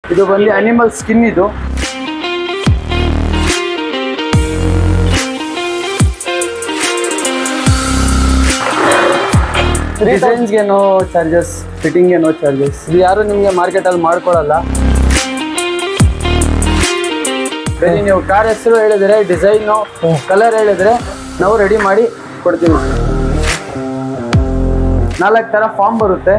ಇದು ಬಂದು animal skin ಇದು ಡಿಸೈನ್ಸ್ಗೆ ನೋ ಚಾರ್ಜಸ್ ಫಿಟ್ಟಿಂಗ್ಗೆ ನೋ ಚಾರ್ಜಸ್ ಇದು ಯಾರು ನಿಮಗೆ ಮಾರ್ಕೆಟಲ್ಲಿ ಮಾಡ್ಕೊಳಲ್ಲ ಬರೀ ನೀವು ಕಾರ್ ಹೆಸರು ಹೇಳಿದ್ರೆ ಡಿಸೈನು ಕಲರ್ ಹೇಳಿದ್ರೆ ನಾವು ರೆಡಿ ಮಾಡಿ ಕೊಡ್ತೀವಿ ನಾಲ್ಕು ಥರ ಫಾರ್ಮ್ ಬರುತ್ತೆ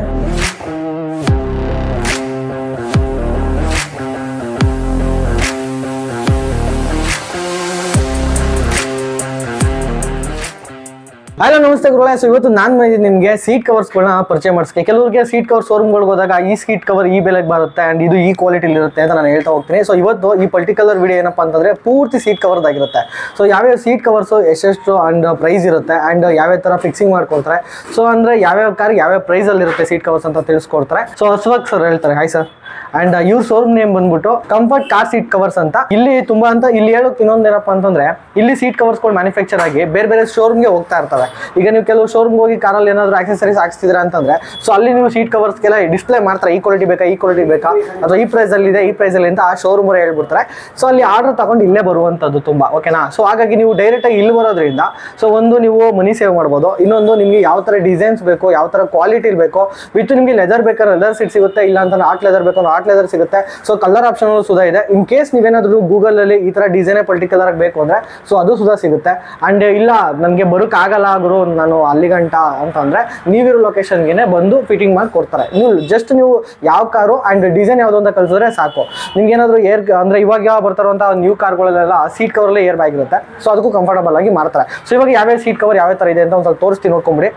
ಹಲೋ ನಮಸ್ತೆ ಗುರುಗಳೇ ಸೊ ಇವತ್ತು ನಾನು ಬಂದಿದ್ದು ನಿಮಗೆ ಸೀಟ್ ಕವರ್ಸ್ಗಳನ್ನ ಪರಿಚಯ ಮಾಡಿಸ್ಕೆ ಕೆಲವರಿಗೆ ಸೀಟ್ ಕವರ್ ಶೋರೂಮ್ಗಳಿಗೆ ಹೋದಾಗ ಈ ಸೀಟ್ ಕವರ್ ಈ ಬೆಲೆಗೆ ಬರುತ್ತೆ ಆ್ಯಂಡ್ ಇದು ಈ ಕ್ವಾಲಿಟಿಲಿ ಇರುತ್ತೆ ಅಂತ ನಾನು ಹೇಳ್ತಾ ಹೋಗ್ತೀನಿ ಸೊ ಇವತ್ತು ಈ ಪರ್ಟಿಕ್ಯುಲರ್ ವಿಡಿಯೋ ಏನಪ್ಪ ಅಂತಂದರೆ ಪೂರ್ತಿ ಸೀಟ್ ಕವರ್ದಾಗಿರುತ್ತೆ ಸೊ ಯಾವ್ಯಾವ ಸೀಟ್ ಕವರ್ಸು ಎಷ್ಟೆಷ್ಟು ಆ್ಯಂಡ್ ಪ್ರೈಸ್ ಇರುತ್ತೆ ಆ್ಯಂಡ್ ಯಾವ್ಯಾವ ಥರ ಫಿಕ್ಸಿಂಗ್ ಮಾಡ್ಕೊಳ್ತಾರೆ ಸೊ ಅಂದರೆ ಯಾವ್ಯಾವ ಕಾರ್ ಯಾವ್ಯಾವ ಪ್ರೈಸಲ್ಲಿ ಇರುತ್ತೆ ಸೀಟ್ ಕವರ್ಸ್ ಅಂತ ತಿಳಿಸ್ಕೊಡ್ತಾರೆ ಸೊ ಅಶ್ವಕ್ ಸರ್ ಹೇಳ್ತಾರೆ ಹಾಯ್ ಸರ್ ಅಂಡ್ ಇವ್ರ ಶೋರೂಮ್ ನೇಮ್ ಬಂದ್ಬಿಟ್ಟು ಕಂಫರ್ಟ್ ಕಾರ್ ಸೀಟ್ ಕವರ್ಸ್ ಅಂತ ಇಲ್ಲಿ ತುಂಬಾ ಅಂತ ಇಲ್ಲಿ ಹೇಳೋಕೆ ಇನ್ನೊಂದು ಏನಪ್ಪ ಅಂತಂದ್ರೆ ಇಲ್ಲಿ ಸೀಟ್ ಕವರ್ಸ್ಗಳು ಮ್ಯಾನುಫ್ಯಾಕ್ಚರ್ ಆಗಿ ಬೇರೆ ಬೇರೆ ಶೋರೂಮ್ಗೆ ಹೋಗ್ತಾ ಇರ್ತವೆ ಈಗ ನೀವು ಕೆಲವು ಶೋರೂಮ್ಗೆ ಹೋಗಿ ಕಾರಲ್ಲಿ ಏನಾದ್ರು ಆಕ್ಸೆಸರೀಸ್ ಹಾಕ್ಸ್ತಿದ್ರ ಅಂತಂದ್ರೆ ಸೊ ಅಲ್ಲಿ ನೀವು ಸೀಟ್ ಕವರ್ಸ್ಗೆಲ್ಲ ಡಿಸ್ಪ್ಲೇ ಮಾಡ್ತಾರೆ ಈ ಕ್ವಾಲಿಟಿ ಬೇಕಾ ಈ ಕ್ವಾಲಿಟಿ ಬೇಕಾ ಅಥವಾ ಈ ಪ್ರೈಸ್ ಅಲ್ಲಿ ಇದೆ ಈ ಪ್ರೈಸ್ ಅಲ್ಲಿ ಅಂತ ಆ ಶೋರೂಮ್ ಅವ್ರು ಹೇಳ್ಬಿಡ್ತಾರೆ ಸೊ ಅಲ್ಲಿ ಆರ್ಡರ್ ತಗೊಂಡು ಇಲ್ಲೇ ಬರುವಂತದ್ದು ತುಂಬಾ ಓಕೆನಾ ಸೊ ಹಾಗಾಗಿ ನೀವು ಡೈರೆಕ್ಟ್ ಆಗಿ ಇಲ್ಲಿ ಬರೋದ್ರಿಂದ ಸೊ ಒಂದು ನೀವು ಮನಿ ಸೇವ್ ಮಾಡ್ಬೋದು ಇನ್ನೊಂದು ನಿಮಗೆ ಯಾವ ತರ ಡಿಸೈನ್ಸ್ ಬೇಕು ಯಾವ ತರ ಕ್ವಾಲಿಟಿ ಬೇಕು ವಿತ್ ನಿಮಗೆ ಲೆದರ್ ಬೇಕಾದ್ರೆ ಲೆದರ್ ಸೀಟ್ ಸಿಗುತ್ತೆ ಇಲ್ಲ ಅಂತ ಆರ್ಟ್ ಲೆದರ್ ಬೇಕು ಅಂದ್ರೆ ಆರ್ಟ್ ಲೆದರ್ ಸಿಗುತ್ತೆ ಸೊ ಕಲರ್ ಆಪ್ಷನ್ ಸುಧಾ ಇದೆ ಇನ್ ಕೇಸ್ ನೀವೇನಾದ್ರೂ ಗೂಗಲ್ ಅಲ್ಲಿ ಈ ತರ ಡಿಸೈನೇ ಪರ್ಟಿಕ್ಯುಲರ್ ಬೇಕು ಅಂದ್ರೆ ಸೊ ಅದು ಸುಧಾ ಸಿಗುತ್ತೆ ಅಂಡ್ ಇಲ್ಲ ನನಗೆ ಬರೋಕ್ ಆಗಲ್ಲ ಗುರು ನಾನು ಅಲ್ಲಿ ಗಂಟ ಅಂತಂದ್ರೆ ನೀವಿರೋ ಲೊಕೇಶನ್ಗೆ ಬಂದು ಫಿಟ್ಟಿಂಗ್ ಮಾಡಿ ಕೊಡ್ತಾರೆ ನೀವು ಜಸ್ಟ್ ನೀವು ಯಾವ ಕಾರು ಅಂಡ್ ಡಿಸೈನ್ ಯಾವ್ದು ಅಂತ ಕಳಿಸಿದ್ರೆ ಸಾಕು ನಿಮ್ಗೆ ಏನಾದ್ರು ಏರ್ ಅಂದ್ರೆ ಇವಾಗ ಯಾವ ಬರ್ತಾರಂತ ನ್ಯೂ ಕಾರ್ಗಳಲ್ಲೆಲ್ಲ ಸೀಟ್ ಕವರ್ಲ್ಲೇ ಏರ್ ಬ್ಯಾಗ್ ಇರುತ್ತೆ ಸೊ ಅದಕ್ಕೂ ಕಂಫರ್ಟಬಲ್ ಆಗಿ ಮಾಡ್ತಾರೆ ಸೊ ಇವಾಗ ಯಾವ್ಯಾವ ಸೀಟ್ ಕವರ್ ಯಾವ ತರ ಇದೆ ಅಂತ ಒಂದು ಸ್ವಲ್ಪ ತೋರಿಸ್ತೀನಿ ನೋಡ್ಕೊಂಬಿಡಿ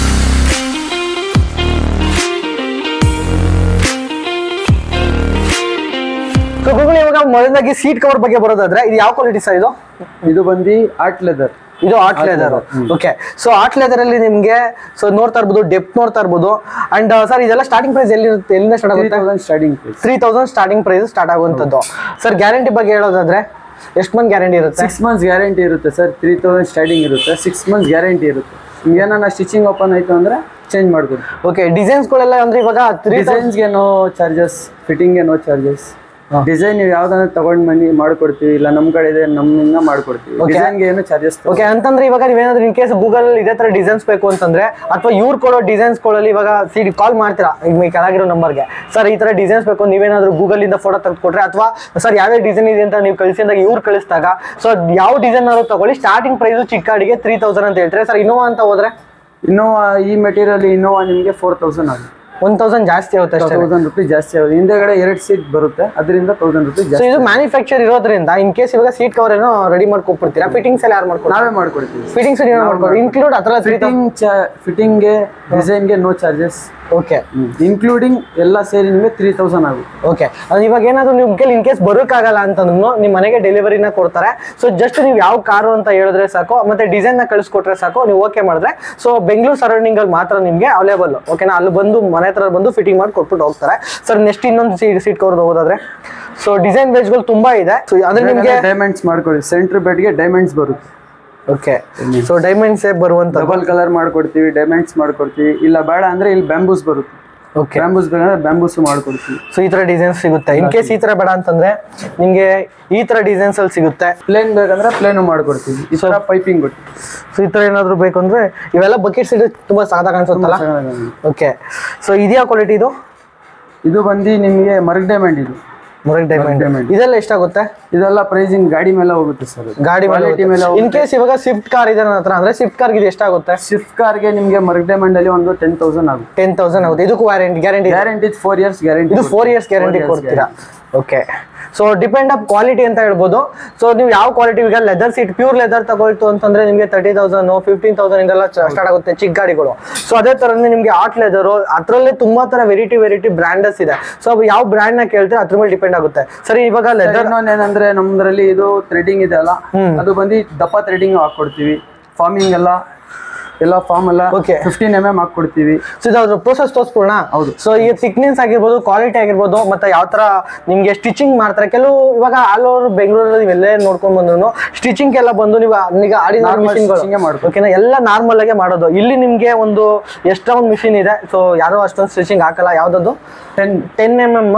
ಸೊ ಗೂಗಲ್ ಇವಾಗ ಮೊದಲಾಗಿ ಸೀಟ್ ಕವರ್ ಬಗ್ಗೆ ಬರೋದಾದ್ರೆ ಇದು ಯಾವ ಕ್ವಾಲಿಟಿ ಸರ್ ಇದು ಇದು ಬಂದು ಆರ್ಟ್ ಲೆದರ್ ಇದು art leather okay so art leather ಅಲ್ಲಿ ನಿಮ್ಗೆ ಸೊ ನೋಡ್ತಾ ಇರ್ಬೋದು ಡೆಪ್ ನೋಡ್ತಾ ಇರ್ಬೋದು ಅಂಡ್ ಸರ್ ಇದೆಲ್ಲ ಸ್ಟಾರ್ಟಿಂಗ್ ಪ್ರೈಸ್ ಎಲ್ಲಿ ಎಲ್ಲಿಂದ ಸ್ಟಾರ್ಟ್ ತ್ರೀ ಆಗುತ್ತೆ thousand starting price three thousand starting price start ಆಗುವಂಥದ್ದು ಸರ್ ಗ್ಯಾರಂಟಿ ಬಗ್ಗೆ ಹೇಳೋದಾದ್ರೆ ಎಷ್ಟು ಮಂತ್ ಗ್ಯಾರಂಟಿ ಇರುತ್ತೆ ಸಿಕ್ಸ್ ಮಂತ್ಸ್ ಗ್ಯಾರಂಟಿ ಇರುತ್ತೆ ಸರ್ ತ್ರೀ ತೌಸಂಡ್ ಸ್ಟಾರ್ಟಿಂಗ್ ಇರುತ್ತೆ ಸಿಕ್ಸ್ ಮಂತ್ಸ್ ಗ್ಯಾರಂಟಿ ಇರುತ್ತೆ ನಿಮ್ಗೆ ಏನಾರ ಸ್ಟಿಚಿಂಗ್ ಓಪನ್ ಆಯಿತು ಅಂದರೆ ಚೇಂಜ್ ಮಾಡ್ಬೋದು ಓಕೆ ಡಿಸೈನ್ಸ್ಗಳೆಲ್ಲ ಅಂದ್ರೆ ಇವಾಗ ತ್ರೀ ಡಿಸೈನ್ಸ್ಗೆ ನೋ ಚಾರ್ಜಸ್ ಫಿಟ್ಟಿಂಗ್ಗೆ ನೋ ಚಾರ್ಜಸ್ ಡಿಸೈನ್ ನೀವು ಯಾವ್ದಾದ್ರು ತಗೊಂಡ್ ಬನ್ನಿ ಮಾಡ್ಕೊಡ್ತೀವಿ ಇಲ್ಲ ನಮ್ಮ ಕಡೆ ಇದೆ ನಮ್ಮಿಂದ ಮಾಡ್ಕೊಡ್ತೀವಿ ಡಿಸೈನ್ಗೆ ಏನು ಚಾರ್ಜಸ್ ಓಕೆ ಅಂತಂದ್ರೆ ಇವಾಗ ನೀವೇನಾದ್ರೂ ಇನ್ ಕೇಸ್ ಗೂಗಲ್ ಇದೇ ತರ ಡಿಸೈನ್ಸ್ ಬೇಕು ಅಂತಂದ್ರೆ ಅಥವಾ ಇವ್ರು ಕೊಡೋ ಡಿಸೈನ್ಸ್ ಗಳಲ್ಲಿ ಇವಾಗ ಸಿಡಿ ಕಾಲ್ ಮಾಡ್ತೀರಾ ಈಗ ಈ ಕೆಳಗಿರೋ ನಂಬರ್ಗೆ ಸರ್ ಈ ತರ ಡಿಸೈನ್ಸ್ ಬೇಕು ನೀವೇನಾದ್ರೂ ಗೂಗಲ್ ಇಂದ ಫೋಟೋ ತೆಗೆದು ಕೊಟ್ರೆ ಅಥವಾ ಸರ್ ಯಾವ್ಯಾವ ಡಿಸೈನ್ ಇದೆ ಅಂತ ನೀವು ಕಳಿಸಿದಾಗ ಇವ್ರು ಕಳಿಸಿದಾಗ ಸೊ ಯಾವ ಡಿಸೈನ್ ಆದ್ರೂ ತಗೊಳ್ಳಿ ಸ್ಟಾರ್ಟಿಂಗ್ ಪ್ರೈಸ್ ಚಿಕ್ಕ ಗಾಡಿಗೆ ತ್ರೀ ತೌಸಂಡ್ ಅಂತ ಹೇಳ್ತಾರೆ ಸರ್ ಇನ್ನೋವಾ ಅಂತ ಹೋದ್ರೆ ಇನ್ನೋವಾ ಈ ಮೆಟೀರಿಯಲ್ ಇನ್ನೋವಾ ನಿಮಗೆ ಫೋರ್ ತೌಸಂಡ್ ಆಗುತ್ತೆ ಒನ್ ತೌಸಂಡ್ ಜಾಸ್ತಿ ಆಗುತ್ತೆ ಅಷ್ಟೇ ತೌಸಂಡ್ ರುಪೀಸ್ ಜಾಸ್ತಿ ಆಗುತ್ತೆ ಹಿಂದೆಗಡೆ ಎರಡು ಸೀಟ್ ಬರುತ್ತೆ ಅದರಿಂದ ತೌಸಂಡ್ ರುಪೀಸ್ ಸೊ ಜಾಸ್ತಿ ಇದು ಮ್ಯಾನುಫ್ಯಾಕ್ಚರ್ ಇರೋದ್ರಿಂದ ಇನ್ ಕೇಸ್ ಇವಾಗ ಸೀಟ್ ಕವರ್ ಏನೋ ರೆಡಿ ಮಾಡ್ಕೊಟ್ಬಿಡ್ತೀರಾ ಫಿಟ್ಟಿಂಗ್ಸ್ ಎಲ್ಲ ಯಾರು ಮಾಡ್ಕೊಡ್ತಾರೆ ನಾವೇ ಮಾಡ್ಕೊಡ್ತೀವಿ ಫಿಟ್ಟಿಂಗ್ಸ್ ನೀವು ಮಾಡ್ಕೊಡಿ ಇನ್ಕ್ಲೂಡ್ ಹತ್ರ ತ್ರೀ ಫಿಟ್ಟಿಂಗ್ ಫಿಟ್ಟಿಂಗ್ಗೆ ಡಿಸೈನ್ಗೆ ನೋ ಚಾರ್ಜಸ್ ಓಕೆ ಇನ್ಕ್ಲೂಡಿಂಗ್ ಎಲ್ಲ ಸೇರಿ ನಿಮಗೆ ತ್ರೀ ತೌಸಂಡ್ ಆಗುತ್ತೆ ಓಕೆ ಅದು ಇವಾಗ ಏನಾದ್ರು ನಿಮ್ಗೆ ಇನ್ ಕೇಸ್ ಬರೋಕ್ಕಾಗಲ್ಲ ಅಂತಂದ್ರು ನಿಮ್ಮ ಮನೆಗೆ ಡೆಲಿವರಿನ ಕೊಡ್ತಾರೆ ಸೊ ಜಸ್ಟ್ ನೀವು ಯಾವ ಕಾರು ಅಂತ ಹೇಳಿದ್ರೆ ಸಾಕು ಮತ್ತೆ ಡಿಸೈನ್ ನ ಕಳಿಸ್ಕೊಟ್ರೆ ಸಾಕು ನೀವು ಓಕೆ ಮಾಡಿದ್ರೆ ಸೊ ಬೆಂಗಳೂರು ಸರೌಂಡಿಂಗ್ ಅಲ್ಲಿ ಮಾತ್ರ ನಿಮಗೆ ಅವೈಲೇಬಲ್ ಓಕೆನಾ ಅಲ್ಲಿ ಬಂದು ಮನೆ ಹತ್ರ ಬಂದು ಫಿಟ್ಟಿಂಗ್ ಮಾಡಿ ಕೊಟ್ಬಿಟ್ಟು ಹೋಗ್ತಾರೆ ಸರ್ ನೆಕ್ಸ್ಟ್ ಇನ್ನೊಂದು ಸೀಟ್ ಸೀಟ್ ಕವರ್ ಹೋಗೋದಾದ್ರೆ ಸೊ ಡಿಸೈನ್ ಗಳು ತುಂಬಾ ಇದೆ ಸೊ ಅಂದ್ರೆ ನಿಮಗೆ ಡೈಮಂಡ್ಸ್ ಮಾಡ್ಕೊಳ್ಳಿ ಸೆಂಟ್ರ್ ಬೆಡ್ಗೆ ಡೈಮಂಡ್ಸ್ ಬರುತ್ತೆ ಓಕೆ ಸೊ ಡೈಮಂಡ್ಸ್ ಬರುವಂತ ಡಬಲ್ ಕಲರ್ ಮಾಡ್ಕೊಡ್ತೀವಿ ಡೈಮಂಡ್ಸ್ ಮಾಡ್ಕೊಡ್ತೀವಿ ಇಲ್ಲ ಬೇಡ ಅಂದ್ರೆ ಇಲ್ಲಿ ಬ್ಯಾಂಬೂಸ್ ಬರುತ್ತೆ ಓಕೆ ಬ್ಯಾಂಬೂಸ್ ಬೇಕಂದ್ರೆ ಬ್ಯಾಂಬೂಸ್ ಮಾಡ್ಕೊಡ್ತೀವಿ ಸೊ ಈ ತರ ಡಿಸೈನ್ಸ್ ಸಿಗುತ್ತೆ ಇನ್ ಕೇಸ್ ಈ ತರ ಬೇಡ ಅಂತಂದ್ರೆ ನಿಮ್ಗೆ ಈ ತರ ಡಿಸೈನ್ಸ್ ಅಲ್ಲಿ ಸಿಗುತ್ತೆ ಪ್ಲೇನ್ ಬೇಕಂದ್ರೆ ಪ್ಲೇನು ಮಾಡ್ಕೊಡ್ತೀವಿ ಈ ತರ ಪೈಪಿಂಗ್ ಕೊಟ್ಟು ಸೊ ಈ ತರ ಏನಾದ್ರು ಬೇಕು ಅಂದ್ರೆ ಇವೆಲ್ಲ ಬಕೆಟ್ಸ್ ಇದು ತುಂಬಾ ಸಾದಾ ಕಾಣಿಸುತ್ತಲ್ಲ ಓಕೆ ಸೊ ಇದ್ಯಾ ಕ್ವಾಲಿಟಿ ಇದು ಇದು ಬಂದು ನಿಮಗೆ ಮರ್ಗ್ ಡೈಮಂಡ್ ಇದು ಮುರಗ್ ಡೈಮಂಡ್ diamond. ಇದೆಲ್ಲ ಎಷ್ಟಾಗುತ್ತೆ ಇದೆಲ್ಲ ಪ್ರೈಸಿಂಗ್ ಗಾಡಿ ಮೇಲೆ ಹೋಗುತ್ತೆ ಸರ್ ಗಾಡಿ ಕ್ವಾಲಿಟಿ ಮೇಲೆ ಇನ್ ಕೇಸ್ ಇವಾಗ ಸ್ವಿಫ್ಟ್ ಕಾರ್ ಇದೆ ನನ್ನ ಹತ್ರ ಅಂದ್ರೆ ಸ್ವಿಫ್ಟ್ ಕಾರ್ಗೆ ಇದು ಎಷ್ಟಾಗುತ್ತೆ ಸ್ವಿಫ್ಟ್ ಕಾರ್ಗೆ ನಿಮಗೆ ಮರ್ಗ್ ಡೈಮಂಡ್ ಅಲ್ಲಿ ಒಂದು ಟೆನ್ ತೌಸಂಡ್ ಆಗುತ್ತೆ ಟೆನ್ ತೌಸಂಡ್ ಆಗುತ್ತೆ ಇದಕ್ಕೂ warranty guarantee guarantee four years guarantee ಇದು ಫೋರ್ ಇಯರ್ಸ್ ಗ್ಯಾರಂಟಿ ಕೊಡ್ತೀರಾ okay so depend up quality ಅಂತ ಹೇಳ್ಬೋದು ಸೊ ನೀವು ಯಾವ ಕ್ವಾಲಿಟಿ ಈಗ ಲೆದರ್ ಸೀಟ್ ಪ್ಯೂರ್ ಲೆದರ್ ತಗೊಳ್ತು ಅಂತಂದ್ರೆ ನಿಮಗೆ ತರ್ಟಿ ತೌಸಂಡ್ ಫಿಫ್ಟೀನ್ ತೌಸಂಡ್ ಇಂದೆಲ್ಲ ಸ್ಟಾರ್ಟ್ ಆಗುತ್ತೆ ಚಿಕ್ಕ ಗಾಡಿಗಳು ಸೊ ಅದೇ ತರನೇ ನಿಮಗೆ ಆರ್ಟ್ ಲೆದರ್ ಅದರಲ್ಲೇ ತುಂಬಾ ತರ ವೆರೈಟಿ ವೆರೈಟಿ ಬ್ರ್ಯಾಂಡಸ್ ಇದೆ ಸೊ ಯಾವ ಬ್ರ್ಯಾಂಡ್ ನ ಕೇಳ್ತೀರಾ ಅದ್ರ ಮೇಲೆ ಡಿಪೆಂಡ್ ಆಗುತ್ತೆ ಸರಿ ಇವಾಗ ಲೆದರ್ ಇನ್ನೊಂದು ಏನಂದ್ರೆ ನಮ್ದ್ರಲ್ಲಿ ಇದು ಥ್ರೆಡಿಂಗ್ ಇದೆ ಅಲ್ಲ ಅದು ಬಂದು ದಪ್ಪ ಥ್ರೆಡಿಂಗ್ ಹಾಕೊಡ್ತೀವಿ ಫಾರ್ಮಿಂಗ್ ಎಲ್ಲ ಎಲ್ಲ ಫಾರ್ಮ್ ಎಲ್ಲ Okay. ಫಿಫ್ಟೀನ್ ಎಮ್ ಎಮ್ ಹಾಕೊಡ್ತೀವಿ ಸೊ ಇದಾದ್ರು ಪ್ರೋಸೆಸ್ ತೋರಿಸ್ಕೊಡೋಣ ಹೌದು. ಸೊ ಈ ಥಿಕ್ನೆಸ್ ಆಗಿರ್ಬೋದು ಕ್ವಾಲಿಟಿ ಆಗಿರ್ಬೋದು ಮತ್ತೆ ಯಾವ ತರ ನಿಮ್ಗೆ ಸ್ಟಿಚಿಂಗ್ ಮಾಡ್ತಾರೆ ಕೆಲವು ಇವಾಗ ಆಲ್ ಓವರ್ ಬೆಂಗಳೂರಲ್ಲಿ ನೀವೆಲ್ಲೇ ನೋಡ್ಕೊಂಡ್ ಬಂದ್ರು ಸ್ಟಿಚಿಂಗ್ ಎಲ್ಲ ಬಂದು ನೀವು ಈಗ ಆಡಿನ Normal stitching ಏ ಮಿಷಿನ್ ಮಾಡ್ಬೋದು. ಓಕೆನಾ ಎಲ್ಲ ನಾರ್ಮಲ್ ಆಗಿ ಮಾಡೋದು ಇಲ್ಲಿ ನಿಮ್ಗೆ ಒಂದು ಎಷ್ಟೊಂದು ಮಿಷಿನ್ ಇದೆ ಸೊ ಯಾರು ಅಷ್ಟೊಂದು ಸ್ಟಿಚಿಂಗ್ ಹಾಕಲ್ಲ ಯಾವ್ದದ್ದು ಟೆನ್ ಟೆನ್ ಎಮ್ ಎಮ್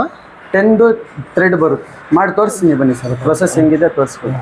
ಟೆನ್ದು ಥ್ರೆಡ್ ಬರುತ್ತೆ ಮಾಡಿ ತೋರಿಸ್ತೀನಿ ಬನ್ನಿ ಸರ್ ಪ್ರೊಸೆಸ್ ಹೆಂಗಿದೆ ತೋರಿಸ್ಬೋದು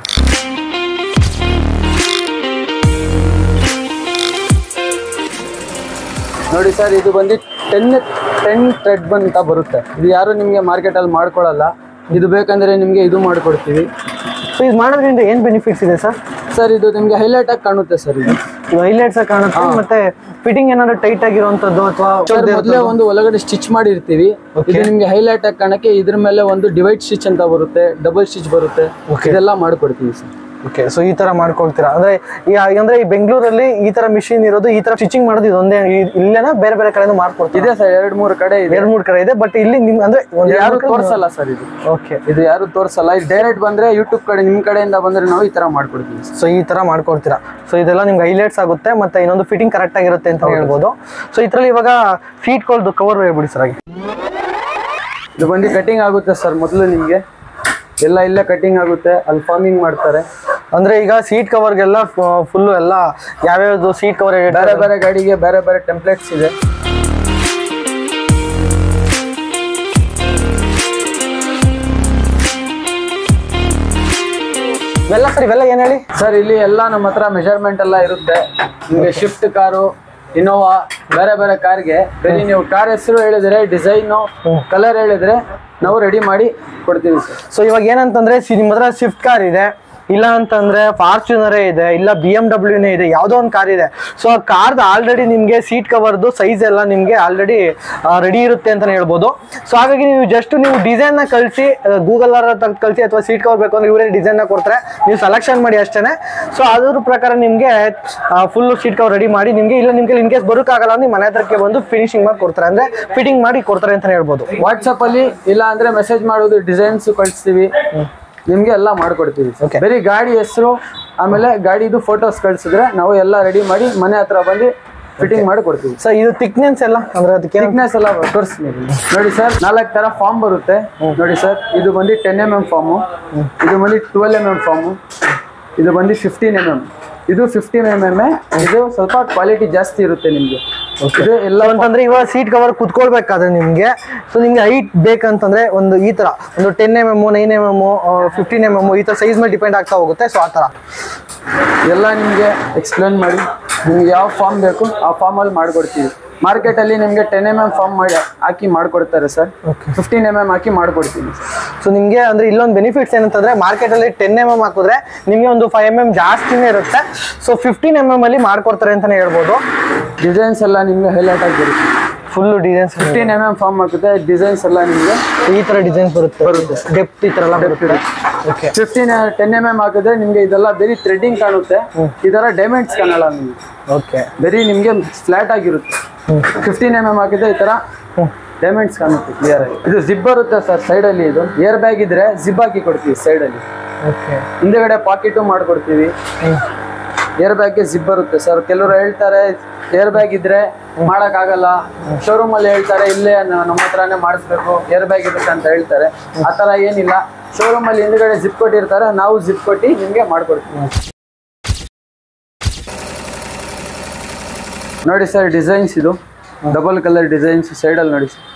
ನೋಡಿ ಸರ್ ಇದು ಬಂದು ಟೆನ್ ಟೆನ್ ಥ್ರೆಡ್ ಅಂತ ಬರುತ್ತೆ ಇದು ಯಾರು ನಿಮಗೆ ಮಾರ್ಕೆಟಲ್ಲಿ ಮಾಡ್ಕೊಳ್ಳಲ್ಲ ಇದು ಬೇಕಂದ್ರೆ ನಿಮಗೆ ಇದು ಮಾಡಿಕೊಡ್ತೀವಿ ಸೊ ಇದು ಮಾಡೋದ್ರಿಂದ ಏನು ಬೆನಿಫಿಟ್ಸ್ ಇದೆ ಸರ್ ಸರ್ ಇದು ನಿಮಗೆ ಹೈಲೈಟ್ ಆಗಿ ಕಾಣುತ್ತೆ ಸರ್ ಇದು ಇದು ಹೈಲೈಟ್ಸ್ ಕಾಣುತ್ತೆ ಮತ್ತೆ ಫಿಟ್ಟಿಂಗ್ ಏನಾದ್ರು ಟೈಟ್ ಆಗಿರುವಂತದ್ದು ಅಥವಾ ಸರ್ ಮೊದಲೇ ಒಂದು ಒಳಗಡೆ ಸ್ಟಿಚ್ ಮಾಡಿರ್ತೀವಿ ಇದು ನಿಮಗೆ ಹೈಲೈಟ್ ಆಗಿ ಕಾಣಕ್ಕೆ ಇದ್ರ ಮೇಲೆ ಒಂದು ಡಿವೈಡ್ ಸ್ಟಿಚ್ ಅಂತ ಬರುತ್ತೆ ಡಬಲ್ ಸ್ಟಿಚ್ ಬರುತ್ತೆ ಇದೆಲ್ಲ ಮಾಡ್ಕೊಡ್ತೀವಿ ಸರ್ ಓಕೆ ಸೊ ಈ ತರ ಮಾಡ್ಕೊಳ್ತೀರಾ ಅಂದ್ರೆ ಈ ಅಂದ್ರೆ ಈ ಬೆಂಗಳೂರಲ್ಲಿ ಈ ತರ ಮಿಷಿನ್ ಇರೋದು ಈ ತರ ಸ್ಟಿಚಿಂಗ್ ಮಾಡೋದು ಇದೊಂದೇ ಇ- ಇಲ್ಲೇನಾ ಬೇರೆ ಬೇರೆ ಕಡೆನೂ ಮಾಡ್ಕೊಡ್ತೀವಿ ಇದೆ ಸರ್ ಎರಡ್ ಮೂರು ಕಡೆ ಇದೆ ಎರಡ್ ಮೂರ್ ಕಡೆ ಇದೆ ಬಟ್ ಇಲ್ಲಿ ನಿಮ್ ಅಂದ್ರೆ ಒಂದ್ ಯಾರು ತೋರ್ಸಲ್ಲ ಸರ್ ಇದು ಓಕೆ ಇದು ಯಾರು ತೋರ್ಸಲ್ಲ ಇದು ಡೈರೆಕ್ಟ್ ಬಂದ್ರೆ ಯೂಟ್ಯೂಬ್ ಕಡೆ ನಿಮ್ ಕಡೆಯಿಂದ ಬಂದ್ರೆ ನಾವು ಈ ತರ ಮಾಡ್ಕೊಡ್ತೀವಿ ಸರ್ ಸೊ ಈ ತರ ಮಾಡ್ಕೊಡ್ತೀರಾ ಸೊ ಇದೆಲ್ಲ ನಿಮ್ಗೆ ಹೈಲೈಟ್ಸ್ ಆಗುತ್ತೆ ಮತ್ತೆ ಇನ್ನೊಂದು ಫಿಟ್ಟಿಂಗ್ ಕರೆಕ್ಟ್ ಆಗಿರುತ್ತೆ ಅಂತ ಹೇಳ್ಬೋದು ಸೊ ಇದ್ರಲ್ಲಿ ಇವಾಗ ಫೀಟ್ ಕೊಲ್ದು ಕವರ್ ಹೇಳ್ಬಿಡಿ ಸರ್ ಹಾಗೆ ಇದು ಬಂದು ಕಟಿಂಗ್ ಆಗುತ್ತೆ ಸರ್ ಮೊದಲು ನಿಮಗೆ ಎಲ್ಲ ಇಲ್ಲೇ ಕಟಿಂಗ್ ಆಗುತ್ತೆ ಅಲ್ಲಿ ಫಾರ್ಮಿಂಗ್ ಮಾಡ್ತಾರೆ ಅಂದ್ರೆ ಈಗ ಸೀಟ್ ಕವರ್ಗೆಲ್ಲ ಫುಲ್ ಎಲ್ಲ ಯಾವ್ಯಾವ್ದು ಸೀಟ್ ಕವರ್ ಬೇರೆ ಬೇರೆ ಗಾಡಿಗೆ ಬೇರೆ ಬೇರೆ ಟೆಂಪ್ಲೇಟ್ಸ್ ಇದೆ ಇವೆಲ್ಲ ಸರ್ ಇವೆಲ್ಲ ಏನ್ ಹೇಳಿ ಸರ್ ಇಲ್ಲಿ ಎಲ್ಲ ನಮ್ಮ ಹತ್ರ ಮೆಜರ್ಮೆಂಟ್ ಎಲ್ಲ ಇರುತ್ತೆ ನಿಮಗೆ ಶಿಫ್ಟ್ ಕಾರು ಇನೋವಾ ಬೇರೆ ಬೇರೆ ಕಾರ್ಗೆ ಬರೀ ನೀವು ಕಾರ್ ಹೆಸರು ಹೇಳಿದ್ರೆ ಡಿಸೈನು ಕಲರ್ ಹೇಳಿದ್ರೆ ನಾವು ರೆಡಿ ಮಾಡಿ ಕೊಡ್ತೀವಿ ಸರ್ ಸೊ ಇವಾಗ ಏನಂತಂದ್ರೆ ಸಿ- ನಿಮ್ಮ ಹತ್ರ ಸ್ವಿಫ್ಟ್ ಕಾರ್ ಇದೆ ಇಲ್ಲ ಅಂತಂದ್ರೆ ಫಾರ್ಚುನರೇ ಇದೆ ಇಲ್ಲ ಬಿ ಎಂ ಡಬ್ಲ್ಯೂನೇ ಇದೆ ಯಾವುದೋ ಒಂದು ಕಾರ್ ಇದೆ ಸೊ ಆ ಕಾರ್ದು ಆಲ್ರೆಡಿ ನಿಮಗೆ ಸೀಟ್ ಕವರ್ದು ಸೈಜ್ ಎಲ್ಲ ನಿಮಗೆ ಆಲ್ರೆಡಿ ರೆಡಿ ಇರುತ್ತೆ ಅಂತಾನೆ ಹೇಳ್ಬೋದು ಸೊ ಹಾಗಾಗಿ ನೀವು ಜಸ್ಟ್ ನೀವು ಡಿಸೈನ್ನ ಕಳಿಸಿ ಗೂಗಲ್ ಕಳಿಸಿ ಅಥವಾ ಸೀಟ್ ಕವರ್ ಬೇಕು ಅಂದ್ರೆ ಇವರೇ ಡಿಸೈನ್ನ ಕೊಡ್ತಾರೆ ನೀವು ಸೆಲೆಕ್ಷನ್ ಮಾಡಿ ಅಷ್ಟೇ ಸೊ ಅದ್ರ ಪ್ರಕಾರ ನಿಮಗೆ ಫುಲ್ ಸೀಟ್ ಕವರ್ ರೆಡಿ ಮಾಡಿ ನಿಮಗೆ ಇಲ್ಲ ನಿಮಗೆ ಇನ್ ಕೇಸ್ ಬರೋಕ್ಕಾಗಲ್ಲ ಅಂದ್ರೆ ನಿಮ್ಮ ಮನೆ ಹತ್ರಕ್ಕೆ ಬಂದು ಫಿನಿಶಿಂಗ್ ಮಾಡಿ ಕೊಡ್ತಾರೆ ಅಂದ್ರೆ ಫಿಟ್ಟಿಂಗ್ ಮಾಡಿ ಕೊಡ್ತಾರೆ ಅಂತಾನೆ ಹೇಳ್ಬೋದು ವಾಟ್ಸಪ್ ಅಲ್ಲಿ ಇಲ್ಲ ಅಂದ್ರೆ ಮೆಸೇಜ್ ಮಾಡೋದು ಡಿಸೈನ್ಸ್ ಕಳಿಸ್ತೀವಿ ನಿಮ್ಗೆ ಎಲ್ಲ ಮಾಡ್ಕೊಡ್ತೀವಿ sir. Okay. ಬರೀ ಗಾಡಿ ಹೆಸರು ಆಮೇಲೆ ಗಾಡಿದು ಫೋಟೋಸ್ ಕಳ್ಸಿದ್ರೆ ನಾವು ಎಲ್ಲ ರೆಡಿ ಮಾಡಿ ಮನೆ ಹತ್ರ ಬಂದು ಫಿಟ್ಟಿಂಗ್ ಮಾಡಿ ಕೊಡ್ತೀವಿ ಸೊ ಇದು ಥಿಕ್ನೆಸ್ ಎಲ್ಲ ಅಂದ್ರೆ ಅದಕ್ಕೆ ಥಿಕ್ನೆಸ್ ಎಲ್ಲ ತೋರಿಸ್ತೀನಿ ನೋಡಿ ಸರ್ ನಾಲ್ಕು ತರ ಫಾರ್ಮ್ ಬರುತ್ತೆ ನೋಡಿ ಸರ್ ಇದು ಬಂದು ಟೆನ್ ಎಮ್ ಎಮ್ ಫಾರ್ಮು ಇದು ಬಂದು ಟ್ವೆಲ್ ಎಮ್ ಎಮ್ ಫಾರ್ಮು ಇದು ಬಂದು ಫಿಫ್ಟೀನ್ ಎಮ್ ಎಮ್ ಇದು ಫಿಫ್ಟೀನ್ ಎಮ್ ಎಮ್ ಇದು ಸ್ವಲ್ಪ ಕ್ವಾಲಿಟಿ ಜಾಸ್ತಿ ಇರುತ್ತೆ ನಿಮಗೆ ಇದು ಎಲ್ಲ ಅಂತಂದ್ರೆ ಇವಾಗ ಸೀಟ್ ಕವರ್ ಕುತ್ಕೊಳ್ಬೇಕಾದ್ರೆ ನಿಮ್ಗೆ ಸೊ ನಿಮ್ಗೆ ಹೈಟ್ ಬೇಕಂತಂದ್ರೆ ಒಂದು ಈ ತರ ಒಂದು ten M M nine M M fifteen M M ಈ ತರ ಸೈಜ್ ಮೇಲೆ ಡಿಪೆಂಡ್ ಆಗ್ತಾ ಹೋಗುತ್ತೆ ಸೊ ಆ ತರ ಎಲ್ಲ ನಿಮಗೆ ಎಕ್ಸ್ಪ್ಲೇನ್ ಮಾಡಿ ನಿಮ್ಗೆ ಯಾವ ಫಾರ್ಮ್ ಬೇಕು ಆ ಫಾರ್ಮಲ್ಲಿ ಮಾಡಿಕೊಡ್ತೀವಿ ಮಾರ್ಕೆಟಲ್ಲಿ ನಿಮಗೆ ಟೆನ್ ಎಮ್ ಎಮ್ ಫಾರ್ಮ್ ಮಾಡಿ ಹಾಕಿ ಮಾಡಿಕೊಡ್ತಾರೆ ಸರ್ ಫಿಫ್ಟೀನ್ ಎಮ್ ಎಮ್ ಹಾಕಿ ಮಾಡಿಕೊಡ್ತೀನಿ ಸೊ ನಿಮ್ಗೆ ಅಂದ್ರೆ ಇಲ್ಲೊಂದು ಬೆನಿಫಿಟ್ಸ್ ಏನಂತಂದ್ರೆ ಮಾರ್ಕೆಟ್ ಅಲ್ಲಿ ಟೆನ್ ಎಮ್ ಎಮ್ ಹಾಕಿದ್ರೆ ನಿಮ್ಗೆ ಒಂದು ಫೈವ್ ಎಮ್ ಎಮ್ ಜಾಸ್ತಿನೇ ಇರುತ್ತೆ ಸೊ ಫಿಫ್ಟೀನ್ ಎಮ್ ಎಮ್ ಅಲ್ಲಿ ಮಾಡ್ಕೊಡ್ತಾರೆ ಅಂತಾನೆ ಹೇಳ್ಬೋದು ಡಿಸೈನ್ಸ್ ಎಲ್ಲ ನಿಮಗೆ ಹೈಲೈಟ್ ಆಗಿ ಬರುತ್ತೆ full designs fifteen M M foam ಹಾಕುತ್ತೆ ಡಿಸೈನ್ಸ್ ಎಲ್ಲ ನಿಮಗೆ ಈ ತರ ಡಿಸೈನ್ಸ್ ಬರುತ್ತೆ ಬರುತ್ತೆ ಡೆಪ್ತ್ ಈ ತರ ಎಲ್ಲ ಬರುತ್ತೆ okay fifteen ten M M ಹಾಕಿದ್ರೆ ನಿಮಗೆ ಇದೆಲ್ಲ ಬರೀ ಥ್ರೆಡ್ಡಿಂಗ್ ಕಾಣುತ್ತೆ ಈ ಥರ ಡೈಮಂಡ್ಸ್ ಕಾಣಲ್ಲ ನಿಮಗೆ ಓಕೆ ಬರೀ ನಿಮಗೆ ಫ್ಲಾಟ್ ಆಗಿರುತ್ತೆ ಫಿಫ್ಟೀನ್ ಎಮ್ ಎಮ್ ಹಾಕಿದ್ರೆ ಈ ಥರ ಡೈಮಂಡ್ಸ್ ಕಾಣುತ್ತೆ ಕ್ಲಿಯರ್ ಆಗಿ ಇದು ಜಿಪ್ ಬರುತ್ತೆ ಸರ್ ಸೈಡಲ್ಲಿ ಇದು ಏರ್ ಬ್ಯಾಗ್ ಇದ್ರೆ ಜಿಪ್ ಹಾಕಿ ಕೊಡ್ತೀವಿ ಸೈಡಲ್ಲಿ ಓಕೆ ಹಿಂದೆಗಡೆ ಪಾಕೆಟು ಮಾಡ್ಕೊಡ್ತೀವಿ ಏರ್ ಬ್ಯಾಗ್ಗೆ ಜಿಪ್ ಬರುತ್ತೆ ಸರ್ ಕೆಲವರು ಹೇಳ್ತಾರೆ ಏರ್ ಬ್ಯಾಗ್ ಇದ್ರೆ ಆಗಲ್ಲ ಶೋರೂಮ್ ಅಲ್ಲಿ ಹೇಳ್ತಾರೆ ಇಲ್ಲೇ ನ- ನಮ್ಮ ಹತ್ರನೇ ಮಾಡಿಸ್ಬೇಕು ಏರ್ ಬ್ಯಾಗ್ ಇರುತ್ತೆ ಅಂತ ಹೇಳ್ತಾರೆ ಆ ಥರ ಏನಿಲ್ಲ ಶೋರೂಮ್ ಅಲ್ಲಿ ಹಿಂದ್ಗಡೆ ಜಿಪ್ ಕೊಟ್ಟಿರ್ತಾರೆ ನಾವು ಜಿಪ್ ಕೊಟ್ಟು ನಿಮಗೆ ಮಾಡ್ಕೊಡ್ತೀವಿ ನೋಡಿ ಸರ್ ಡಿಸೈನ್ಸ್ ಇದು ಡಬಲ್ ಕಲರ್ ಡಿಸೈನ್ಸ್ ಸೈಡಲ್ಲಿ ನೋಡಿ ಸರ್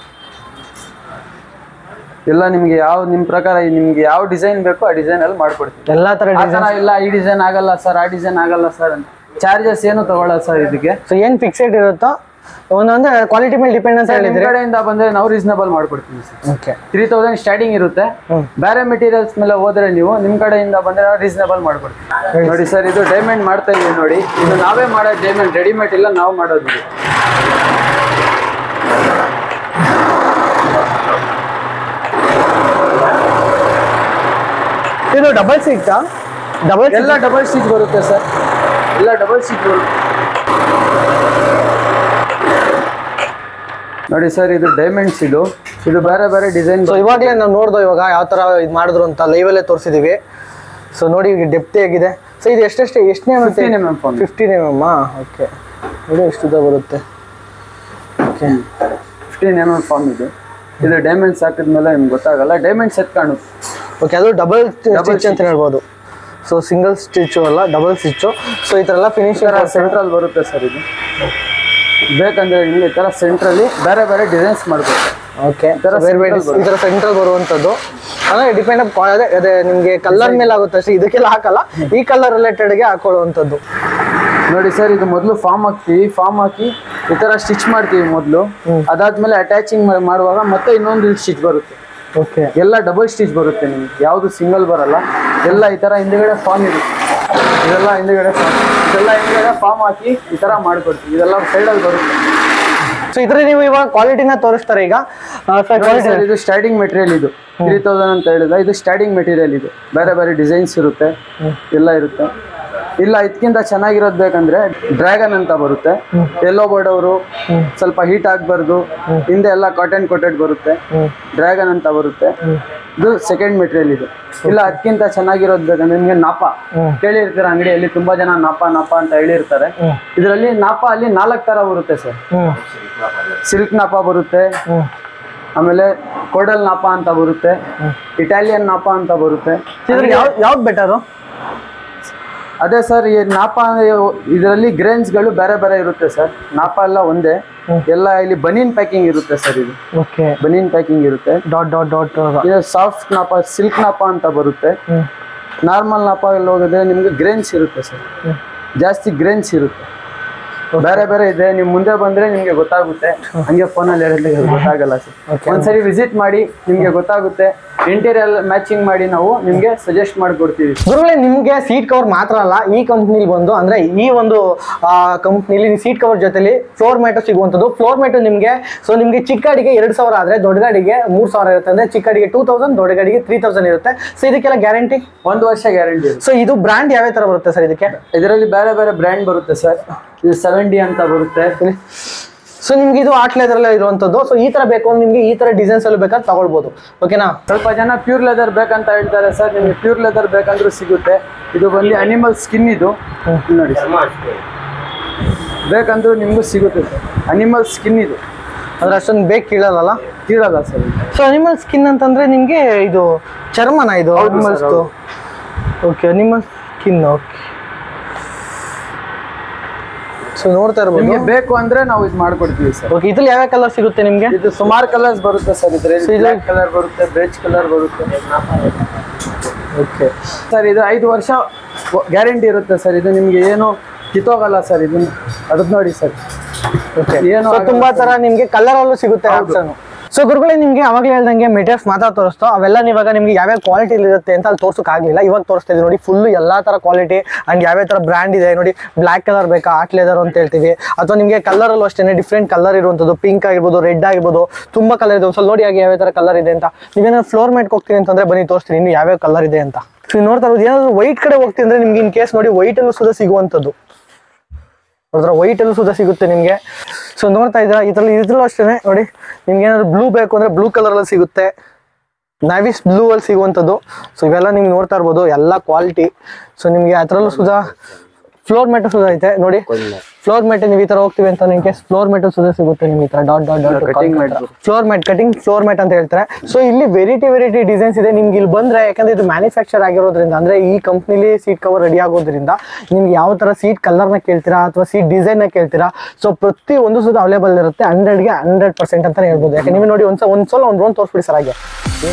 ಎಲ್ಲ ನಿಮಗೆ ಯಾವ ನಿಮ್ಮ ಪ್ರಕಾರ ನಿಮ್ಗೆ ಯಾವ ಡಿಸೈನ್ ಬೇಕೋ ಆ ಡಿಸೈನ್ ಅಲ್ಲಿ ಮಾಡ್ಕೊಡ್ತೀವಿ ಎಲ್ಲಾ ತರ ಆ ಥರ ಇಲ್ಲ ಈ ಡಿಸೈನ್ ಆಗಲ್ಲ ಸರ್ ಆ ಡಿಸೈನ್ ಆಗಲ್ಲ ಸರ್ ಅಂತ ಚಾರ್ಜಸ್ ಏನು ತಗೊಳ್ಳಲ್ಲ ಸರ್ ಇದಕ್ಕೆ ಸೊ ಏನ್ ಫಿಕ್ಸೆಡ್ ಇರುತ್ತೋ ಒಂದೊಂದ್ರೆ ಕ್ವಾಲಿಟಿ ಮೇಲೆ ಡಿಪೆಂಡ್ ಅಂತ ಸರ್, ನಿಮ್ ಹೇಳಿದ್ರೆ ಕಡೆಯಿಂದ ಬಂದ್ರೆ ನಾವು ರೀಸನಬಲ್ ಮಾಡ್ಕೊಡ್ತೀವಿ sir okay three thousand starting ಇರುತ್ತೆ ಹ್ಮ್. ಬೇರೆ ಮೆಟೀರಿಯಲ್ಸ್ ಮೇಲೆ ಹೋದ್ರೆ ನೀವು ನಿಮ್ ಕಡೆಯಿಂದ ಬಂದ್ರೆ ನಾವು ರೀಸನಬಲ್ ಮಾಡ್ಕೊಡ್ತೀವಿ ನೋಡಿ ಸರ್ ಇದು ಡೈಮಂಡ್ ಮಾಡ್ತಾ ಇದೀವಿ ನೋಡಿ ಇದು ನಾವೇ ಮಾಡೋದು ಡೈಮಂಡ್ ರೆಡಿಮೇಡ್ ಇಲ್ಲ ನಾವು ಮಾಡೋದು ಇದು. ಇದು ಡಬಲ್ ಸೀಟಾ ಡಬಲ್ ಎಲ್ಲ ಡಬಲ್ ಸ್ಟಿಚ್ ಬರುತ್ತೆ ಸರ್ ಎಲ್ಲ ಡಬಲ್ ಸ್ಟಿಚ್ ಬರುತ್ತೆ ನೋಡಿ ಸರ್ ಇದು ಡೈಮಂಡ್ಸ್ ಇದು ಇದು ಬೇರೆ ಬೇರೆ ಡಿಸೈನ್ ಸೊ ಇವಾಗಲೇ ನಾವು ನೋಡ್ದೋ ಇವಾಗ ಯಾವ ತರ ಇದು ಮಾಡಿದ್ರು ಅಂತ ಲೈವಲ್ಲೇ ತೋರಿಸಿದೀವಿ ಸೊ ನೋಡಿ ಈಗ ಡೆಪ್ತಿ ಆಗಿದೆ ಸೊ ಇದು ಎಷ್ಟೆಷ್ಟು ಎಷ್ಟನೇ fifteen M M foam fifteen M M okay ಇದು ಎಷ್ಟು ಉದ್ದ ಬರುತ್ತೆ okay fifteen M M foam ಇದು ಇದು ಡೈಮಂಡ್ಸ್ ಹಾಕಿದ್ಮೇಲೆ ನಿಮ್ಗೆ ಗೊತ್ತಾಗಲ್ಲ ಡೈಮಂಡ್ಸ್ ಎತ್ ಕಾಣುತ್ತೆ ಓಕೆ ಅದು ಡಬಲ್ ಸ್ಟಿಚ್ ಅಂತ ಹೇಳ್ಬೋದು ಸೊ ಸಿಂಗಲ್ ಸ್ಟಿಚ್ಚು ಅಲ್ಲ ಡಬಲ್ ಸ್ಟಿಚ್ಚು ಸೊ ಈ ಥರ ಎಲ್ಲ ಈ ಫಿನಿಶಿಂಗ್ ಥರ ಸೆಂಟ್ರಲ್ ಬರುತ್ತೆ ಸರ್ ಇದು ಬೇಕಂದ್ರೆ ನಿಮಗೆ ಈ ಥರ ಸೆಂಟ್ರಲ್ಲಿ ಬೇರೆ ಬೇರೆ ಡಿಸೈನ್ಸ್ ಮಾಡ್ಬೇಕು ಓಕೆ ಈ ತರ ಬೇರೆ ಬೇರೆ central ಈ ಥರ ಸೆಂಟ್ರಲ್ ಬರುವಂಥದ್ದು ಅಂದ್ರೆ ಡಿಪೆಂಡ್ ಅಪ್ ಅದೇ ಅದೇ ನಿಮಗೆ ಕಲರ್ ಮೇಲೆ ಆಗುತ್ತೆ ಅಷ್ಟೇ ಇದಕ್ಕೆಲ್ಲ ಹಾಕಲ್ಲ ಈ ಕಲರ್ ರಿಲೇಟೆಡ್ಗೆ ಹಾಕೊಳ್ಳುವಂಥದ್ದು ನೋಡಿ ಸರ್ ಇದು ಮೊದಲು ಫಾರ್ಮ್ ಹಾಕ್ತೀವಿ ಫಾರ್ಮ್ ಹಾಕಿ ಈ ತರ ಸ್ಟಿಚ್ ಮಾಡ್ತೀವಿ ಮೊದಲು ಅದಾದ್ಮೇಲೆ ಅಟ್ಯಾಚಿಂಗ್ ಮಾಡುವಾಗ ಮತ್ತೆ ಇನ್ನೊಂದು ಸ್ಟಿಚ್ ಬರುತ್ತೆ ಓಕೆ ಎಲ್ಲ ಡಬಲ್ ಸ್ಟಿಚ್ ಬರುತ್ತೆ ನಿಮ್ಗೆ ಯಾವುದು ಸಿಂಗಲ್ ಬರಲ್ಲ ಎಲ್ಲ ಈ ತರ ಹಿಂದ್ಗಡೆ ಫಾರ್ಮ್ ಇರುತ್ತೆ ಇದೆಲ್ಲ ಹಿಂದ್ಗಡೆ ಫಾರ್ಮ್ ಇದೆಲ್ಲ ಹಿಂದ್ಗಡೆ ಫಾರ್ಮ್ ಹಾಕಿ ಈ ತರ ಮಾಡ್ಕೊಡ್ತೀವಿ ಇದೆಲ್ಲ ಸೈಡಲ್ಲಿ ಬರುತ್ತೆ ಸೊ ಇದ್ರಲ್ಲಿ ನೀವು ಇವಾಗ ಕ್ವಾಲಿಟಿನ ತೋರಿಸ್ತಾರೆ ಈಗ ನೋಡಿ ಕ್ವಾಲಿಟಿ ಸರ್ ಇದು ಸ್ಟಾರ್ಟಿಂಗ್ ಮೆಟೀರಿಯಲ್ ಇದು ತ್ರೀ ತೌಸಂಡ್ ಅಂತ ಹೇಳಿದ್ರೆ ಇದು ಸ್ಟಾರ್ಟಿಂಗ್ ಮೆಟೀರಿಯಲ್ ಇದು ಬೇರೆ ಬೇರೆ ಡಿಸೈನ್ಸ್ ಇರುತ್ತೆ ಎಲ್ಲ ಇರುತ್ತೆ ಇಲ್ಲ ಇದಕ್ಕಿಂತ ಚೆನ್ನಾಗಿರೋದು ಬೇಕಂದ್ರೆ ಡ್ರ್ಯಾಗನ್ ಅಂತ ಬರುತ್ತೆ ಎಲ್ಲೋ ಬೋರ್ಡ್ ಅವರು ಸ್ವಲ್ಪ ಹೀಟ್ ಆಗಬಾರ್ದು ಹಿಂದೆ ಎಲ್ಲ ಕಾಟನ್ ಕೋಟೆಡ್ ಬರುತ್ತೆ ಡ್ರ್ಯಾಗನ್ ಅಂತ ಬರುತ್ತೆ ಇದು ಸೆಕೆಂಡ್ ಮೆಟೀರಿಯಲ್ ಇದು ಇಲ್ಲ ಅದಕ್ಕಿಂತ ಚೆನ್ನಾಗಿರೋದು ಬೇಕಂದ್ರೆ ನಿಮ್ಗೆ ನಾಪ ಕೇಳಿರ್ತೀರ ಅಂಗಡಿಯಲ್ಲಿ ತುಂಬಾ ಜನ ನಾಪ ನಾಪ ಅಂತ ಹೇಳಿರ್ತಾರೆ ಇದರಲ್ಲಿ ನಾಪ ಅಲ್ಲಿ ನಾಲ್ಕು ತರ ಬರುತ್ತೆ ಸರ್ ಹ್ಮ್ ಸಿಲ್ಕ್ ನಾಪ ಬರುತ್ತೆ ಹ್ಮ್ ಆಮೇಲೆ ಕೋಡಲ್ ನಾಪ ಅಂತ ಬರುತ್ತೆ ಇಟಾಲಿಯನ್ ನಾಪ ಅಂತ ಬರುತ್ತೆ ಇದ್ರಲ್ಲಿ ಯಾವ್ದು ಯಾವ್ದು ಬೆಟರು ಅದೇ ಸರ್ ಈ ನಾಪ ಇದರಲ್ಲಿ ಗ್ರೇನ್ಸ್ಗಳು ಬೇರೆ ಬೇರೆ ಇರುತ್ತೆ ಸರ್ ನಾಪ ಎಲ್ಲ ಒಂದೇ ಎಲ್ಲ ಇಲ್ಲಿ ಬನೀನ್ ಪ್ಯಾಕಿಂಗ್ ಇರುತ್ತೆ ಸರ್ ಇದು ಓಕೆ ಬನೀನ್ ಪ್ಯಾಕಿಂಗ್ ಇರುತ್ತೆ ಡಾಟ್ ಡಾಟ್ ಡಾಟ್ ಇದು ಸಾಫ್ಟ್ ನಾಪ ಸಿಲ್ಕ್ ನಾಪ ಅಂತ ಬರುತ್ತೆ ಹ್ಮ್ ನಾರ್ಮಲ್ ನಾಪ ಎಲ್ಲ ಹೋಗಿದ್ರೆ ನಿಮ್ಗೆ ಗ್ರೇನ್ಸ್ ಇರುತ್ತೆ ಸರ್ ಜಾಸ್ತಿ ಗ್ರೇನ್ಸ್ ಇರುತ್ತೆ ಬೇರೆ ಬೇರೆ ಇದೆ ನಿಮ್ ಮುಂದೆ ಬಂದ್ರೆ ನಿಮ್ಗೆ ಗೊತ್ತಾಗುತ್ತೆ ಹಂಗೆ ಫೋನಲ್ಲಿ ಹೇಳಿದ್ರೆ ಗೊತ್ತಾಗಲ್ಲ ಸರ್ ಒಂದ್ಸರಿ ವಿಸಿಟ್ ಮಾಡಿ ನಿಮ್ಗೆ ಗೊತ್ತಾಗುತ್ತೆ ಇಂಟೀರಿಯರ್ ಮ್ಯಾಚಿಂಗ್ ಮಾಡಿ ನಾವು ನಿಮ್ಗೆ ಸಜೆಸ್ಟ್ ಮಾಡ್ಕೊಡ್ತೀವಿ ಗುರುಗಳೇ ನಿಮ್ಗೆ ಸೀಟ್ ಕವರ್ ಮಾತ್ರ ಅಲ್ಲ ಈ ಕಂಪ್ನಿಲಿ ಬಂದು ಅಂದ್ರೆ ಈ ಒಂದು ಕಂಪ್ನಿಲಿ ಸೀಟ್ ಕವರ್ ಜೊತೆಲಿ ಫ್ಲೋರ್ ಮ್ಯಾಟು ಸಿಗುವಂಥದ್ದು ಫ್ಲೋರ್ ಮ್ಯಾಟು ನಿಮ್ಗೆ ಸೊ ನಿಮ್ಗೆ ಚಿಕ್ಕ ಗಾಡಿಗೆ ಎರಡು ಸಾವಿರ ಆದ್ರೆ ದೊಡ್ಡ ಗಾಡಿಗೆ ಮೂರ್ ಸಾವಿರ ಇರುತ್ತೆ ಅಂದ್ರೆ ಚಿಕ್ಕ ಗಾಡಿಗೆ ಟೂ ತೌಸಂಡ್ ದೊಡ್ಡ ಗಾಡಿಗೆ ತ್ರೀ ತೌಸಂಡ್ ಇರುತ್ತೆ ಸೊ ಇದಕ್ಕೆಲ್ಲ ಗ್ಯಾರಂಟಿ ಒಂದು ವರ್ಷ ಗ್ಯಾರಂಟಿ ಇರುತ್ತೆ ಸೊ ಇದು ಬ್ರ್ಯಾಂಡ್ ಯಾವ ತರ ಬರುತ್ತೆ ಸರ್ ಇದಕ್ಕೆ ಇದರಲ್ಲಿ ಬೇರೆ ಬೇರೆ ಬ್ರ್ಯಾಂಡ್ ಬರುತ್ತೆ ಸರ್ ಇದು ಸೆವೆನ್ ಡಿ ಅಂತ ಬರುತ್ತೆ ಸೊ ನಿಮ್ಗೆ ಇದು ಆಟ್ ಲೆದರ್ ಇರುವಂತದ್ದು ಸೊ ಈ ತರ ಬೇಕು ಅಂದ್ರೆ ನಿಮ್ಗೆ ಈ ತರ ಡಿಸೈನ್ಸ್ ಅಲ್ಲಿ ಬೇಕಾದ್ರೆ ತಗೊಳ್ಬೋದು ಓಕೆನಾ ಸ್ವಲ್ಪ ಜನ ಪ್ಯೂರ್ ಲೆದರ್ ಬೇಕಂತ ಹೇಳ್ತಾರೆ ಸರ್ ನಿಮಗೆ ಪ್ಯೂರ್ ಲೆದರ್ ಬೇಕಂದ್ರೂ ಸಿಗುತ್ತೆ ಇದು ಬಂದು ಅನಿಮಲ್ ಸ್ಕಿನ್ ಇದು ಇಲ್ಲಿ ನೋಡಿ ಬೇಕಂದ್ರೂ ನಿಮಗೂ ಸಿಗುತ್ತೆ ಸರ್ ಅನಿಮಲ್ ಸ್ಕಿನ್ ಇದು ಅಂದ್ರೆ ಅಷ್ಟೊಂದು ಬೇಗ ಕೀಳಲ್ಲ ತೀರಲ್ಲ ಸರ್ ಇದು. ಸೊ ಅನಿಮಲ್ ಸ್ಕಿನ್ ಅಂತಂದ್ರೆ ನಿಮ್ಗೆ ಇದು ಚರ್ಮನ ಇದು ಹೌದು sir, ಅನಿಮಲ್ಸ್ ಹೌದು. Okay animal skin okay so ನೋಡ್ತಾ ಇರ್ಬೋದು ನಿಮಗೆ ಬೇಕು ಅಂದ್ರೆ ನಾವು ಇದು ಮಾಡ್ಕೊಡ್ತೀವಿ ಸರ್ ಓಕೆ ಇದ್ರಲ್ಲಿ ಯಾವ ಕಲರ್ ಸಿಗುತ್ತೆ ನಿಮ್ಗೆ ಇದು ಸುಮಾರು ಕಲರ್ಸ್ ಬರುತ್ತೆ ಸರ್ ಇದ್ರಲ್ಲಿ ಬ್ಲ್ಯಾಕ್ ಕಲರ್ ಬರುತ್ತೆ ಬೆಚ್ ಕಲರ್ ಬರುತ್ತೆ ಓಕೆ ಸರ್ ಇದು ಐದು ವರ್ಷ ಗ್ಯಾರಂಟಿ ಇರುತ್ತೆ ಸರ್ ಇದು ನಿಮ್ಗೆ ಏನು ಕಿತ್ತೋಗಲ್ಲ ಸರ್ ಇದನ್ನ ಅದಕ್ಕೆ ನೋಡಿ ಸರ್ ಓಕೆ ಏನು ಸೊ ತುಂಬಾ ತರ ನಿಮ್ಗೆ ಕಲರ್ ಅಲ್ಲೂ ಸಿಗುತ್ತೆ ಆಪ್ಷನ್ ಸೊ ಗುರುಗಳೇ ನಿಮ್ಗೆ ಅವಾಗಲೇ ಹೇಳ್ದಂಗೆ ಮೆಟೀರಿಯಲ್ಸ್ ಮಾತ್ರ ತೋರಿಸ್ತೋ ಅವೆಲ್ಲ ಇವಾಗ ನಿಮ್ಗೆ ಯಾವ್ಯಾವ ಕ್ವಾಲಿಟಿ ಇರುತ್ತೆ ಅಂತ ಅಲ್ಲಿ ತೋರ್ಸಕ್ ಆಗ್ಲಿಲ್ಲ ಇವಾಗ ತೋರಿಸ್ತಾ ಇದೀವಿ ನೋಡಿ ಫುಲ್ ಎಲ್ಲಾ ತರ ಕ್ವಾಲಿಟಿ ಅಂಡ್ ಯಾವ್ಯಾವ ತರ ಬ್ರ್ಯಾಂಡ್ ಇದೆ ನೋಡಿ ಬ್ಲ್ಯಾಕ್ ಕಲರ್ ಬೇಕಾ ಆಟ್ ಲೆದರ್ ಅಂತ ಹೇಳ್ತೀವಿ ಅಥವಾ ನಿಮಗೆ ಕಲರ್ ಅಲ್ಲೂ ಅಷ್ಟೇ ಡಿಫ್ರೆಂಟ್ ಕಲರ್ ಇರುವಂಥದ್ದು ಪಿಂಕ್ ಆಗಿರ್ಬೋದು ರೆಡ್ ಆಗಿರ್ಬೋದು ತುಂಬಾ ಕಲರ್ ಇದೆ ಒಂದ್ಸಲ ನೋಡಿ ಆಗಿ ಯಾವ್ಯಾವ ತರ ಕಲರ್ ಇದೆ ಅಂತ ನೀವೇನಾದ್ರು ಫ್ಲೋರ್ ಮ್ಯಾಟ್ ಹೋಗ್ತೀನಿ ಅಂತಂದ್ರೆ ಬನ್ನಿ ತೋರಿಸ್ತೀನಿ ಇನ್ನು ಯಾವ್ಯಾವ ಕಲರ್ ಇದೆ ಅಂತ ಸೊ ನೀವು ನೋಡ್ತಾ ಇರೋದು ಏನಾದ್ರು ವೈಟ್ ಕಡೆ ಹೋಗ್ತೀನಿ ಅಂದ್ರೆ ನಿಮ್ಗೆ ಇನ್ ಕೇಸ್ ನೋಡಿ ವೈಟ್ ಅಲ್ಲೂ ಸುದ ಸಿಗುವಂಥದ್ದು ನೋಡಿದ್ರೆ ವೈಟ್ ಅಲ್ಲೂ ಸುದ ಸಿಗುತ್ತೆ ನಿಮಗೆ ಸೊ ನೋಡ್ತಾ ಇದ್ದೀರಾ ಇದ್ರಲ್ಲಿ ಇದ್ರಲ್ಲೂ ಅಷ್ಟೇ ನೋಡಿ ನಿಮ್ಗೆ ಏನಾದ್ರು ಬ್ಲೂ ಬೇಕು ಅಂದ್ರೆ ಬ್ಲೂ ಕಲರ್ ಅಲ್ಲಿ ಸಿಗುತ್ತೆ ನಾವಿಸ್ ಬ್ಲೂ ಅಲ್ಲಿ ಸಿಗುವಂಥದ್ದು ಸೊ ಇವೆಲ್ಲ ನಿಮ್ಗೆ ನೋಡ್ತಾ ಇರ್ಬೋದು ಎಲ್ಲ ಕ್ವಾಲಿಟಿ ಸೊ ನಿಮ್ಗೆ ಅದರಲ್ಲೂ ಸುಧಾ ಫ್ಲೋರ್ ಮ್ಯಾಟ್ ಸುಧಾ ಐತೆ ನೋಡಿ ಫ್ಲೋರ್ ಮ್ಯಾಟ್ ನೀವು ಈ ತರ ಹೋಗ್ತೀವಿ ಅಂತ ನಿಮ್ಗೆ ಫ್ಲೋರ್ ಮ್ಯಾಟ್ ಸುಧಾ ಸಿಗುತ್ತೆ ನಿಮ್ಗೆ ಈ ತರ dot dot dot Cutting mat. Floor mat cutting floor mat ಅಂತ ಹೇಳ್ತಾರೆ ಸೊ ಇಲ್ಲಿ ವೆರೈಟಿ ವೆರೈಟಿ ಡಿಸೈನ್ಸ್ ಇದೆ ನಿಮ್ಗೆ ಇಲ್ಲಿ ಬಂದ್ರೆ ಯಾಕಂದ್ರೆ ಇದು ಮ್ಯಾನುಫ್ಯಾಕ್ಚರ್ ಆಗಿರೋದ್ರಿಂದ ಅಂದ್ರೆ ಈ ಕಂಪ್ನಿಲಿ ಸೀಟ್ ಕವರ್ ರೆಡಿ ಆಗೋದ್ರಿಂದ ನಿಮ್ಗೆ ಯಾವ ತರ ಸೀಟ್ ಕಲರ್ನ ಕೇಳ್ತೀರಾ ಅಥವಾ ಸೀಟ್ ಡಿಸೈನ್ ನ ಕೇಳ್ತೀರಾ ಸೊ ಪ್ರತಿ ಒಂದು ಸುದ ಅವೈಲೇಬಲ್ ಇರುತ್ತೆ ಹಂಡ್ರೆಡ್ಗೆ ಹಂಡ್ರೆಡ್ ಪರ್ಸೆಂಟ್ ಅಂತಾನೆ ಹೇಳ್ಬೋದು ಯಾಕೆ ನೀವು ನೋಡಿ ಒಂದ್ಸಲ ಒಂದ್ಸಲ ಒಂದು ರೋನ್ ತೋರಿಸ್ಬಿಡಿ ಸರ್ ಹಾಗೆ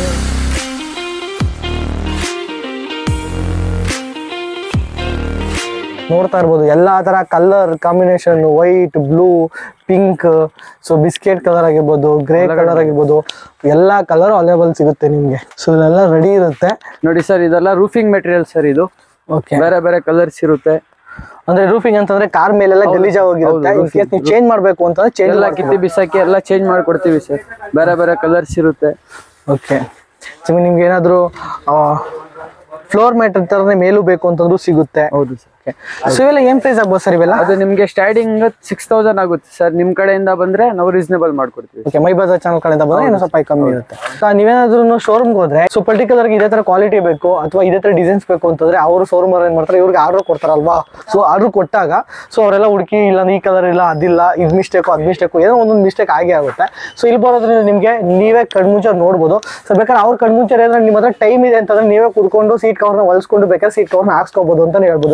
ನೋಡ್ತಾ ಇರ್ಬೋದು ಎಲ್ಲಾ ತರ colour combination white blue pink so biscuit colour ಆಗಿರ್ಬೋದು ಗ್ರೇ ಕಲರ್ ಆಗಿರ್ಬೋದು ಎಲ್ಲಾ ಕಲರ್ ಅವೈಲೇಬಲ್ ಸಿಗುತ್ತೆ ನಿಮ್ಗೆ ಸೊ ಇದೆಲ್ಲ ರೆಡಿ ಇರುತ್ತೆ ನೋಡಿ ಸರ್ ಇದೆಲ್ಲ ರೂಫಿಂಗ್ ಮೆಟೀರಿಯಲ್ ಸರ್ ಇದು ಓಕೆ ಬೇರೆ ಬೇರೆ ಕಲರ್ಸ್ ಇರುತ್ತೆ ಅಂದ್ರೆ ರೂಫಿಂಗ್ ಅಂತಂದ್ರೆ ಕಾರ್ ಮೇಲೆಲ್ಲ ಗಲೀಜ ಹೋಗಿರುತ್ತೆ ಇನ್ ಕೇಸ್ ನೀವು ಚೇಂಜ್ ಮಾಡ್ಬೇಕು ಅಂತಂದ್ರೆ ಚೇಂಜ್ ಎಲ್ಲ ಕಿತ್ತಿ ಬಿಸಾಕಿ ಎಲ್ಲ ಚೇಂಜ್ ಮಾಡ್ಕೊಡ್ತೀವಿ ಸರ್ ಬೇರೆ ಬೇರೆ ಕಲರ್ಸ್ ಇರುತ್ತೆ ಓಕೆ ಸೊ ನಿಮ್ಗೆ ಏನಾದ್ರು ಫ್ಲೋರ್ ಮ್ಯಾಟ್ ತರನೇ ಮೇಲೂ ಬೇಕು ಅಂತಂದ್ರೂ ಸಿಗುತ್ತೆ ಹೌದು ಸರ್ ಸೊ ಇವೆಲ್ಲ ಏನ್ ಪ್ರೈಸ್ ಆಗ್ಬೋದು ಸರ್ ಇವೆಲ್ಲ ಅದು ನಿಮ್ಗೆ ಸ್ಟಾರ್ಟಿಂಗ್ ಸಿಕ್ಸ್ ತೌಸಂಡ್ ಆಗುತ್ತೆ ಸರ್ ನಿಮ್ ಕಡೆಯಿಂದ ಬಂದ್ರೆ ನಾವು ರೀಸನೇಬಲ್ ಮಾಡ್ಕೊಡ್ತೀವಿ ಓಕೆ ಮೈ ಬಜಾರ್ ಚಾನಲ್ ಕಡೆಯಿಂದ ಬಂದ್ರೆ ಇನ್ನೂ ಸ್ವಲ್ಪ ಕಮ್ಮಿ ಇರುತ್ತೆ ಸೊ ನೀವೇನಾದ್ರೂ ಶೋರೂಮ್ಗೆ ಹೋದ್ರೆ ಸೊ ಪರ್ಟಿಕ್ಯುಲರ್ ಇದೇ ತರ ಕ್ವಾಲಿಟಿ ಬೇಕು ಅಥವಾ ಇದೇ ತರ ಡಿಸೈನ್ಸ್ ಬೇಕು ಅಂತಂದ್ರೆ ಅವರು ಶೋರೂಮ್ ಅವ್ರು ಏನ್ ಮಾಡ್ತಾರೆ ಇವ್ರಿಗೆ ಆರ್ಡರ್ ಕೊಡ್ತಾರಲ್ವಾ ಸೊ ಆರ್ಡರ್ ಕೊಟ್ಟಾಗ ಸೊ ಅವರೆಲ್ಲ ಹುಡುಕಿ ಇಲ್ಲ ಈ ಕಲರ್ ಇಲ್ಲ ಅದಿಲ್ಲ ಇದು ಮಿಸ್ಟೇಕು ಅದು ಮಿಸ್ಟೇಕು ಏನೋ ಒಂದೊಂದು ಮಿಸ್ಟೇಕ್ ಆಗೇ ಆಗುತ್ತೆ ಸೊ ಇಲ್ಲಿ ಬರೋದ್ರಿಂದ ನಿಮಗೆ ನೀವೇ ಕಣ್ಮುಚ್ಚ ನೋಡ್ಬೋದು ಸೊ ಬೇಕಾದ್ರೆ ಅವ್ರ ಕಣ್ಮುಚ್ಚ ಏನಾದ್ರೆ ನಿಮ್ಮ ಹತ್ರ ಟೈಮ್ ಇದೆ ಅಂತಂದ್ರೆ ನೀವೇ ಕುತ್ಕೊಂಡು ಸೀಟ್ ಕವರ್ನ ಹೊಲಿಸ್ಕೊಂಡು ಬೇಕಾದ್ರೆ ಸೀಟ್ ಕವರ್ನ ಹಾಕ್ಸ್ಕೋಬಹುದು ಅಂತಾನೆ ಹೇಳ್ಬೋದು ಕರೆಕ್ಟ್ ಅಲ್ವಾ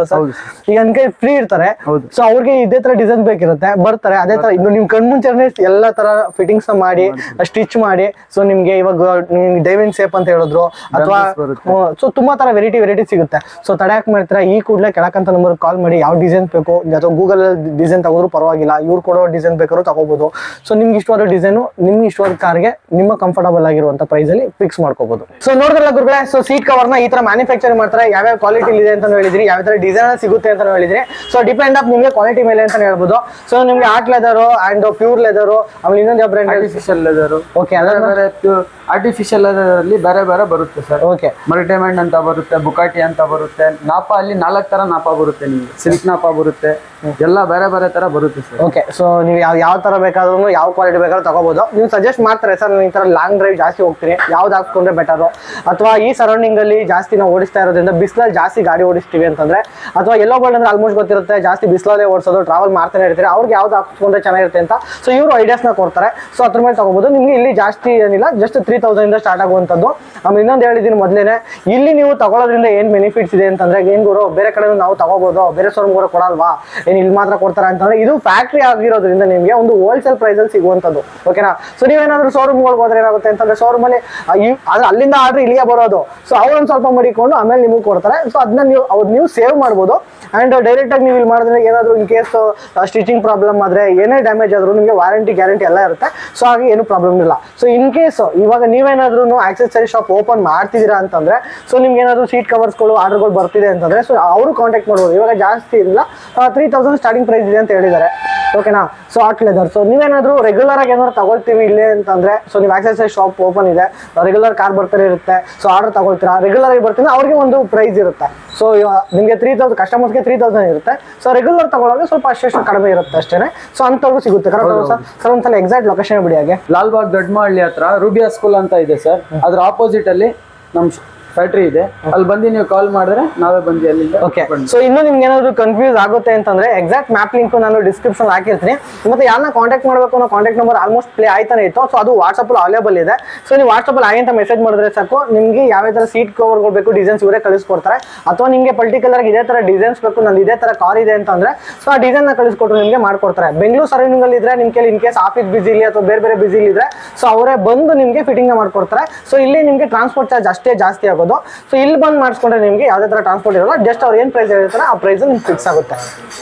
ಸರ್ ಹೌದು ಈಗ ನನ್ ಕೈ ಫ್ರೀ ಇರ್ತಾರೆ ಹೌದು. ಸೊ ಅವ್ರಿಗೆ ಇದೇ ತರ ಡಿಸೈನ್ ಬೇಕಿರುತ್ತೆ ಬರ್ತಾರೆ ಅದೇ ತರ ಇನ್ನು ನಿಮ್ ಕಣ್ಮುಂಚೆನೆ ಎಲ್ಲಾ ತರ ಫಿಟ್ಟಿಂಗ್ಸ್ ಮಾಡಿ ಸ್ಟಿಚ್ ಮಾಡಿ ಸೊ ನಿಮ್ಗೆ ಇವಾಗ ಡೈವಿಂಗ್ ಸೇಪ್ ಅಂತ ಹೇಳಿದ್ರು ಅಥವಾ ಬರುತ್ತೆ. ಸೊ ತುಂಬಾ ತರ ವೆರೈಟಿ ವೆರೈಟಿ ಸಿಗುತ್ತೆ ಸೊ ತಡೆಯಕ್ ಮಾಡ್ತೀರಾ ಈ ಕೂಡಲೇ ಕೆಳಕಂತ ನಂಬರ್ ಕಾಲ್ ಮಾಡಿ ಯಾವ ಡಿಸೈನ್ ಬೇಕು ಅಥವಾ ಗೂಗಲ್ ಡಿಸೈನ್ ತಗೋದ್ರು ಪರವಾಗಿಲ್ಲ ಇವ್ರು ಕೊಡೋ ಡಿಸೈನ್ ಬೇಕಾದ್ರೂ ತಗೋಬಹುದು ಸೊ ನಿಮ್ಗೆ ಇಷ್ಟವಾದ ಡಿಸೈನು ನಿಮ್ಗೆ ಇಷ್ಟವಾದ ಕಾರ್ಗೆ ನಿಮ್ಮ ಕಂಫರ್ಟಬಲ್ ಆಗಿರುವಂತ ಪ್ರೈಸ್ ಅಲ್ಲಿ ಫಿಕ್ಸ್ ಮಾಡ್ಕೋಬಹುದು ಸೊ ನೋಡಿದ್ರಲ್ಲ ಗುರುಗಳೇ ಸೊ ಸೀಟ್ ಕವರ್ ನ ಈ ತರ ಮ್ಯಾನುಫ್ಯಾಕ್ಚರ್ ಮಾಡ್ತಾರೆ ಯಾವ್ಯಾವ ಕ್ವಾಲಿಟಿ ಇದೆ ಅಂತ ಹೇಳಿದ್ರಿ ಯಾವ ತರ ಡಿಸೈನ್ ಸಿಗುತ್ತೆ ಅಂತ ಹೇಳಿದ್ರಿ ಸೊ ಡಿಪೆಂಡ್ ಆಫ್ ನಿಮ್ಗೆ ಕ್ವಾಲಿಟಿ ಮೇಲೆ ಅಂತ ಹೇಳ್ಬೋದು ಸೊ ನಿಮ್ಗೆ art leather and pure leather ಆಮೇಲೆ ಇನ್ನೊಂದು ಯಾವ ಬ್ರ್ಯಾಂಡ್ ಆರ್ಟಿಫಿಷಿಯಲ್ ಲೆದರು ಓಕೆ ಬೇರೆ ಬೇರೆ ಆರ್ಟಿಫಿಷಿಯಲ್ ಅಲ್ಲಿ ಬೇರೆ ಬೇರೆ ಬರುತ್ತೆ ಸರ್ ಓಕೆ ಮಲ್ಟಿಮೈಂಡ್ ಅಂತ ಬರುತ್ತೆ ಬುಕಾಟಿ ಅಂತ ಬರುತ್ತೆ ನಾಪ ಅಲ್ಲಿ ನಾಲ್ಕು ತರ ನಾಪ ಬರುತ್ತೆ ನಿಮ್ಗೆ ಸಿಲ್ಕ್ ನಾಪ ಬರುತ್ತೆ ಎಲ್ಲ ಬೇರೆ ಬೇರೆ ತರ ಬರುತ್ತೆ ಸರ್ ಓಕೆ ಸೊ ನೀವು ಯಾವ ಯಾವ ತರ ಬೇಕಾದ್ರೂ ಯಾವ ಕ್ವಾಲಿಟಿ ಬೇಕಾದ್ರೂ ತಗೋಬಹುದು ನೀವು ಸಜೆಸ್ಟ್ ಮಾಡ್ತಾರೆ ಸರ್ ನಾನು ಈ ತರ ಲಾಂಗ್ ಡ್ರೈವ್ ಜಾಸ್ತಿ ಹೋಗ್ತೀನಿ ಯಾವ್ದು ಹಾಕ್ಸ್ಕೊಂಡ್ರೆ ಬೆಟರು ಅಥವಾ ಈ ಸರೌಂಡಿಂಗ್ ಅಲ್ಲಿ ಜಾಸ್ತಿ ನಾವು ಓಡಿಸ್ತಾ ಇರೋದ್ರಿಂದ ಬಿಸಿಲಲ್ಲಿ ಜಾಸ್ತಿ ಗಾಡಿ ಓಡಿಸ್ತೀವಿ ಅಂತಂದ್ರೆ ಅಥವಾ ಎಲ್ಲೋ ಬರ್ಡ್ ಅಂದ್ರೆ ಆಲ್ಮೋಸ್ಟ್ ಗೊತ್ತಿರುತ್ತೆ ಜಾಸ್ತಿ ಬಿಸಿಲಲ್ಲೇ ಓಡಿಸೋದು ಟ್ರಾವೆಲ್ ಮಾಡ್ತಾನೆ ಇರ್ತೀರಿ ಅವ್ರಿಗೆ ಯಾವ್ದು ಹಾಕ್ಸ್ಕೊಂಡ್ರೆ ಚೆನ್ನಾಗಿರುತ್ತೆ ಅಂತ ಸೊ ಇವರು ಐಡಿಯಾಸ್ನ ಕೊಡ್ತಾರೆ ಸೊ ಅದ್ರ ಮೇಲೆ ತಗೋಬಹುದು ನಿಮ್ಗೆ ಇಲ್ಲಿ ಜಾಸ್ತಿ ಏನಿಲ್ಲ ಜಸ್ಟ್ ತ್ರೀ ತೌಸಂಡ್ ಇಂದ ಸ್ಟಾರ್ಟ್ ಆಗುವಂಥದ್ದು ಆಮೇಲೆ ಇನ್ನೊಂದು ಹೇಳಿದ್ದೀನಿ ಮೊದಲೇನೆ ಇಲ್ಲಿ ನೀವು ತಗೊಳ್ಳೋದ್ರಿಂದ ಏನ್ ಬೆನಿಫಿಟ್ಸ್ ಇದೆ ಅಂತಂದ್ರೆ ಏನ್ ಗುರು ಬೇರೆ ಕಡೆ ನಾವು ತಗೋಬಹುದು ಬೇರೆ ಶೋರೂಮ್ ಕೂಡ ಕೊಡಲ್ವಾ ಏನ್ ಇಲ್ಲಿ ಮಾತ್ರ ಕೊಡ್ತಾರೆ ಅಂತಂದ್ರೆ ಇದು ಫ್ಯಾಕ್ಟ್ರಿ ಆಗಿರೋದ್ರಿಂದ ನಿಮಗೆ ಒಂದು ಹೋಲ್ಸೇಲ್ ಪ್ರೈಸ್ ಅಲ್ಲಿ ಸಿಗುವಂತದ್ದು ಓಕೆನಾ ಸೊ ನೀವೇನಾದ್ರೂ ಶೋರೂಮ್ ಹೋದ್ರೆ ಏನಾಗುತ್ತೆ ಅಂತಂದ್ರೆ ಶೋರೂಮ್ ಅಲ್ಲಿ ಆ, ಇವ್- ಆದ್ರೆ ಅಲ್ಲಿಂದ ಆರ್ಡರ್ ಇಲ್ಲಿಗೆ ಬರೋದು ಸೊ ಅವ್ರೊಂದ್ ಸ್ವಲ್ಪ ಮಡಿಕೊಂಡು ಆಮೇಲೆ ನಿಮಗೆ ಕೊಡ್ತಾರೆ ಸೊ ಅದನ್ನ ನೀವು ಅವ್ರು ನೀವು ಸೇವ್ ಮಾಡ್ಬೋದು ಅಂಡ್ ಡೈರೆಕ್ಟ್ ಆಗಿ ನೀವು ಇಲ್ಲಿ ಮಾಡಿದ್ರೆ ಏನಾದ್ರು ಇನ್ ಕೇಸ್ ಸ್ಟಿಚಿಂಗ್ ಪ್ರಾಬ್ಲಮ್ ಆದ್ರೆ ಏನೇ ಡ್ಯಾಮೇಜ್ ಆದ್ರೂ ನಿಮಗೆ ವಾರಂಟಿ ಗ್ಯಾರಂಟಿ ಎಲ್ಲ ಇರುತ್ತೆ ಸೊ ಹಾಗೆ ಏನು ಪ್ರಾಬ್ಲಮ್ ಇಲ್ಲ ಸೊ ಇನ್ ಕೇಸ್ ಇವಾಗ ನೀವೇನಾದ್ರೂ ಆಕ್ಸೆಸರಿ ಶಾಪ್ ಓಪನ್ ಮಾಡ್ತಿದ್ದೀರಾ ಅಂತಂದ್ರೆ ಸೊ ನಿಮ್ಗೆ ಏನಾದ್ರು ಸೀಟ್ ಕವರ್ಸ್ಗಳು ಆರ್ಡರ್ಗಳು ಬರ್ತಿದೆ ಅಂತಂದ್ರೆ ಸೊ ಅವರು ಕಾಂಟ್ಯಾಕ್ಟ್ ಮಾಡ್ಬೋದು ಇವಾಗ ಜಾಸ್ತಿ ಇಲ್ಲ ತ್ರೀ ತೌಸಂಡ್ ಸ್ಟಾರ್ಟಿಂಗ್ ಪ್ರೈಸ್ ಇದೆ ಅಂತ ಹೇಳಿದ್ದಾರೆ ಓಕೆನಾ ಸೊ ಆಟ್ ಲೆದರ್ ಸೊ ನೀವೇನಾದ್ರೂ ರೆಗ್ಯುಲರ್ ಆಗಿ ಏನಾದ್ರು ತಗೊಳ್ತೀವಿ ಇಲ್ಲೇ ಅಂತಂದ್ರೆ ಸೊ ನೀವು ಆಕ್ಸೆಸರಿ ಶಾಪ್ ಓಪನ್ ಇದೆ ರೆಗ್ಯುಲರ್ ಕಾರ್ ಬರ್ತಾರೆ ಇರುತ್ತೆ ಸೊ ಆರ್ಡರ್ ತಗೊಳ್ತೀರಾ ರೆಗ್ಯುಲರ್ ಆಗಿ ಬರ್ತೀನಿ ಅವ್ರಿಗೆ ಒಂದು ಪ್ರೈಸ್ ಇರುತ್ತೆ ಸೊ ನಿಮಗೆ ತ್ರೀ ತೌಸಂಡ್ ಕಸ್ಟಮರ್ಸ್ಗೆ ತ್ರೀ ತೌಸಂಡ್ ಇರುತ್ತೆ ಸೊ ರೆಗ್ಯುಲರ್ ತಗೊಳ್ಳೋದು ಸ್ವಲ್ಪ ಅಷ್ಟು ಕಡಿಮೆ ಇರುತ್ತೆ ಅಷ್ಟೇ ಸೊ ಅಂಥವ್ರು ಸಿಗುತ್ತೆ ಕರೆಕ್ಟ್ ಸರ್ ಸರ್ ಒಂದ್ಸಲ ಎಕ್ಸಾಕ್ಟ್ ಲೊಕೇಶನ್ ಬಿಡಿ ಹಾಗೆ ಲಾಲ್ಬಾಗ್ ದೊಡ್ಡಮಹಳ್ಳಿ ಹತ್ರ ರೂಬಿಯಾ ಸ್ಕೂಲ್ ಅಂತ ಇದೆ ಸರ್ ಅದ್ರ ಆಪೋಸಿಟ್ ಅಲ್ಲಿ ನಮ್ ಫ್ಯಾಕ್ಟ್ರಿ ಇದೆ ಅಲ್ಲಿ ಬಂದು ನೀವು ಕಾಲ್ ಮಾಡಿದ್ರೆ ನಾವೇ ಬಂದು ಅಲ್ಲಿಂದ ಓಕೆ ಸೊ ಇನ್ನು ನಿಮ್ಗೆ ಏನಾದ್ರು ಕನ್ಫ್ಯೂಸ್ ಆಗುತ್ತೆ ಅಂತಂದ್ರೆ ಎಕ್ಸಾಕ್ಟ್ ಮ್ಯಾಪ್ ಲಿಂಕ್ ನಾನು ಡಿಸ್ಕ್ರಿಪ್ಷನ್ ಹಾಕಿರ್ತೀನಿ ಮತ್ತೆ ಯಾರನ್ನ ಕಾಂಟ್ಯಾಕ್ಟ್ ಮಾಡಬೇಕು ಅನ್ನೋ ಕಾಂಟ್ಯಾಕ್ಟ್ ನಂಬರ್ ಆಲ್ಮೋಸ್ಟ್ ಪ್ಲೇ ಆಯ್ತಾನೆ ಇತ್ತು ಸೊ ಅದು ವಾಟ್ಸಪ್ ಅವೈಲೇಬಲ್ ಇದೆ ಸೊ ನೀವು ವಾಟ್ಸಪ್ ಅಲ್ಲಿ ಅಂತ ಮೆಸೇಜ್ ಮಾಡಿದ್ರೆ ಸಾಕು ನಿಮ್ಗೆ ಯಾವ ತರ ಸೀಟ್ ಕವರ್ಗಳು ಬೇಕು ಡಿಸೈನ್ಸ್ ಇವರೇ ಕಳಿಸ್ಕೊಡ್ತಾರೆ ಅಥವಾ ನಿಮ್ಗೆ ಪರ್ಟಿಕ್ಯುಲರ್ ಇದೇ ತರ ಡಿಸೈನ್ಸ್ ಬೇಕು ನಂದು ಇದೇ ತರ ಕಾರ್ ಇದೆ ಅಂತಂದ್ರೆ ಸೊ ಆ ಡಿಸೈನ್ ನ ಕಳಿಸ್ಕೊಟ್ರು ನಿಮ್ಗೆ ಮಾಡ್ಕೊಡ್ತಾರೆ ಬೆಂಗಳೂರು ಸರೌಂಡಿಂಗ್ ಅಲ್ಲಿ ಇದ್ರೆ ನಿಮ್ ಕೇಳಿ ಇನ್ ಕೇಸ್ ಆಫೀಸ್ ಬಿಸಿ ಇಲ್ಲಿ ಅಥವಾ ಬೇರೆ ಬೇರೆ ಬಿಸಿ ಇದ್ರೆ ಸೊ ಅವರೇ ಬಂದು ನಿಮ್ಗೆ ಫಿಟ್ಟಿಂಗ್ ಮಾಡ್ಕೊಡ್ತಾರೆ ಸೊ ಇಲ್ಲಿ ನಿಮ್ಗೆ ಟ್ರಾನ್ಸ್ಪೋರ್ಟ್ ಚಾರ್ಜ್ ಅಷ್ಟೇ ಜಾಸ್ತಿ ಆಗೋದು ಸೊ ಇಲ್ಲಿ ಬಂದು ಮಾಡಿಸ್ಕೊಂಡ್ರೆ ನಿಮ್ಗೆ ಯಾವುದೇ ತರ ಟ್ರಾನ್ಸ್ಪೋರ್ಟ್ ಇರೋಲ್ಲ ಜಸ್ಟ್ ಅವ್ರು ಏನ್ ಪ್ರೈಸ್ ಹೇಳ್ತಾರೆ ಆ ಪ್ರೈಸ್ ನಿಮ್ಗೆ ಫಿಕ್ಸ್ ಆಗುತ್ತೆ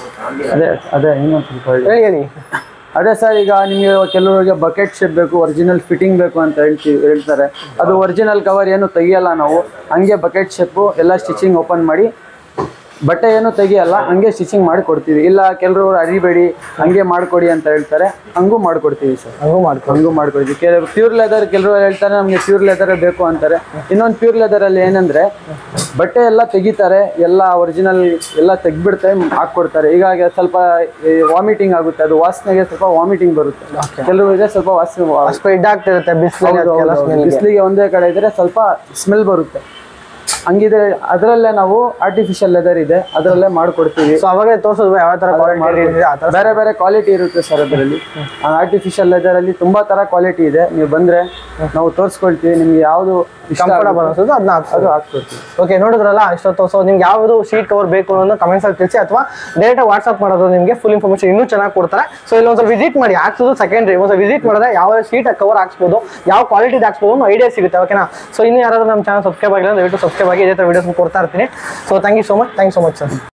ಅದೇ ಅದೇ ಇನ್ನೊಂದು ಸ್ವಲ್ಪ ಹೇಳಿ. ಹೇಳಿ ಹೇಳಿ ಅದೇ ಸರ್ ಈಗ ನಿಮಗೆ ಕೆಲವರಿಗೆ ಬಕೆಟ್ ಶೇಪ್ ಬೇಕು ಒರಿಜಿನಲ್ ಫಿಟ್ಟಿಂಗ್ ಬೇಕು ಅಂತ ಹೇಳ್ತೀವಿ ಹೇಳ್ತಾರೆ ಅದು ಒರಿಜಿನಲ್ ಕವರ್ ಏನು ತೆಗಿಯಲ್ಲ ನಾವು ಹಂಗೆ ಬಕೆಟ್ ಶೇಪು ಎಲ್ಲ ಸ್ಟಿಚಿಂಗ್ ಓಪನ್ ಮಾಡಿ ಬಟ್ಟೆ ಏನು ತೆಗಿಯಲ್ಲ ಹಂಗೆ ಸ್ಟಿಚಿಂಗ್ ಮಾಡಿ ಕೊಡ್ತೀವಿ ಇಲ್ಲ ಕೆಲವರು ಅರಿಬೇಡಿ ಹಂಗೆ ಮಾಡಿಕೊಡಿ ಅಂತ ಹೇಳ್ತಾರೆ ಹಂಗೂ ಮಾಡ್ಕೊಡ್ತೀವಿ ಸರ್ ಹಂಗೂ ಮಾಡ್ಕೊ ಹಂಗೂ ಮಾಡ್ಕೊಡ್ತೀವಿ ಕೆಲವರು ಪ್ಯೂರ್ ಲೆದರ್ ಕೆಲವರು ಹೇಳ್ತಾರೆ ನಮಗೆ ಪ್ಯೂರ್ ಲೆದರ್ ಬೇಕು ಅಂತಾರೆ ಇನ್ನೊಂದು ಪ್ಯೂರ್ ಲೆದರ್ ಅಲ್ಲಿ ಏನಂದ್ರೆ ಬಟ್ಟೆ ಎಲ್ಲ ತೆಗಿತಾರೆ ಎಲ್ಲ ಒರಿಜಿನಲ್ ಎಲ್ಲ ತೆಗ್ಬಿಡ್ತಾರೆ ಹಾಕ್ಕೊಡ್ತಾರೆ ಹೀಗಾಗಿ ಸ್ವಲ್ಪ ವಾಮಿಟಿಂಗ್ ಆಗುತ್ತೆ ಅದು ವಾಸನೆಗೆ ಸ್ವಲ್ಪ ವಾಮಿಟಿಂಗ್ ಬರುತ್ತೆ ಕೆಲವರಿಗೆ ಸ್ವಲ್ಪ ವಾಸನೆ ಸ್ಪ್ರೆಡ್ ಆಗ್ತಿರುತ್ತೆ ಬಿಸಿಲು ಬಿಸಿಲಿಗೆ ಒಂದೇ ಕಡೆ ಇದ್ರೆ ಸ್ವಲ್ಪ ಸ್ಮೆಲ್ ಬರುತ್ತೆ ಹಂಗಿದ್ರೆ ಅದರಲ್ಲೇ ನಾವು ಆರ್ಟಿಫಿಷಿಯಲ್ ಲೆದರ್ ಇದೆ ಅದರಲ್ಲೇ ಮಾಡ್ಕೊಡ್ತೀವಿ ಸೊ ಅವಾಗಲೇ ತೋರಿಸಿದ್ವಿ ಯಾವ ತರ ಕ್ವಾಲಿಟಿ ಇದೆ ಆ ತರ ಬೇರೆ ಬೇರೆ ಕ್ವಾಲಿಟಿ ಇರುತ್ತೆ ಸರ್ ಅದರಲ್ಲಿ ಆರ್ಟಿಫಿಷಿಯಲ್ ಲೆದರ್ ಅಲ್ಲಿ ತುಂಬಾ ತರ ಕ್ವಾಲಿಟಿ ಇದೆ ನೀವು ಬಂದ್ರೆ ನಾವು ತೋರಿಸ್ಕೊಳ್ತೀವಿ ನಿಮ್ಗೆ ಯಾವ್ದು ಇಷ್ಟ ಕಂಫರ್ಟಬಲ್ ಆಗುತ್ತೆ, ಅನ್ಸುತ್ತೆ ಅದನ್ನ ಹಾಕ್ಸೋದು ಅದು ಹಾಕ್ಕೊಡ್ತೀವಿ ಓಕೆ ನೋಡಿದ್ರಲ್ಲ ಇಷ್ಟೊತ್ತು ಸೊ ನಿಮ್ಗೆ ಯಾವುದು ಶೀಟ್ ಕವರ್ ಬೇಕು ಅನ್ನೋದು ಕಮೆಂಟ್ಸ್ ಅಲ್ಲಿ ತಿಳಿಸಿ ಅಥವಾ ಡೈರೆಕ್ಟ್ ವಾಟ್ಸ್ಆಪ್ ಮಾಡೋದು ನಿಮಗೆ ಫುಲ್ ಇನ್ಫಾರ್ಮೇಶನ್ ಇನ್ನೂ ಚೆನ್ನಾಗಿ ಕೊಡ್ತಾರೆ ಸೊ ಇಲ್ಲಿ ಒಂದ್ಸಲ ವಿಸಿಟ್ ಮಾಡಿ ಹಾಕ್ಸೋದು ಸೆಕೆಂಡ್ರಿ ಒಂದ್ಸಲ ವಿಸಿಟ್ ಮಾಡಿದ್ರೆ ಯಾವ ಶೀಟ್ ಕವರ್ ಹಾಕ್ಸ್ಬೋದು ಯಾವ ಕ್ವಾಲಿಟಿ ಹಾಕ್ಸ್ಬೋದು ಅನ್ನೋ ಐಡಿಯಾ ಸಿಗುತ್ತೆ ಓಕೆನಾ ಸೊ ಇನ್ನು ಯಾರಾದ್ರೂ ನಮ್ಮ ಚಾನಲ್ ಸಬ್ಸ್ಕ್ರೈಬ್ ಆಗಿಲ್ಲ ದಯವಿಟ್ಟು ಸಬ್ಸ್ಕ್ರೈಬ್ ಆಗಿ ಇದೇ ಥರ ವಿಡಿಯೋಸ್ ಕೊಡ್ತಾ ಇರ್ತೀನಿ so thank you so much thank you so much sir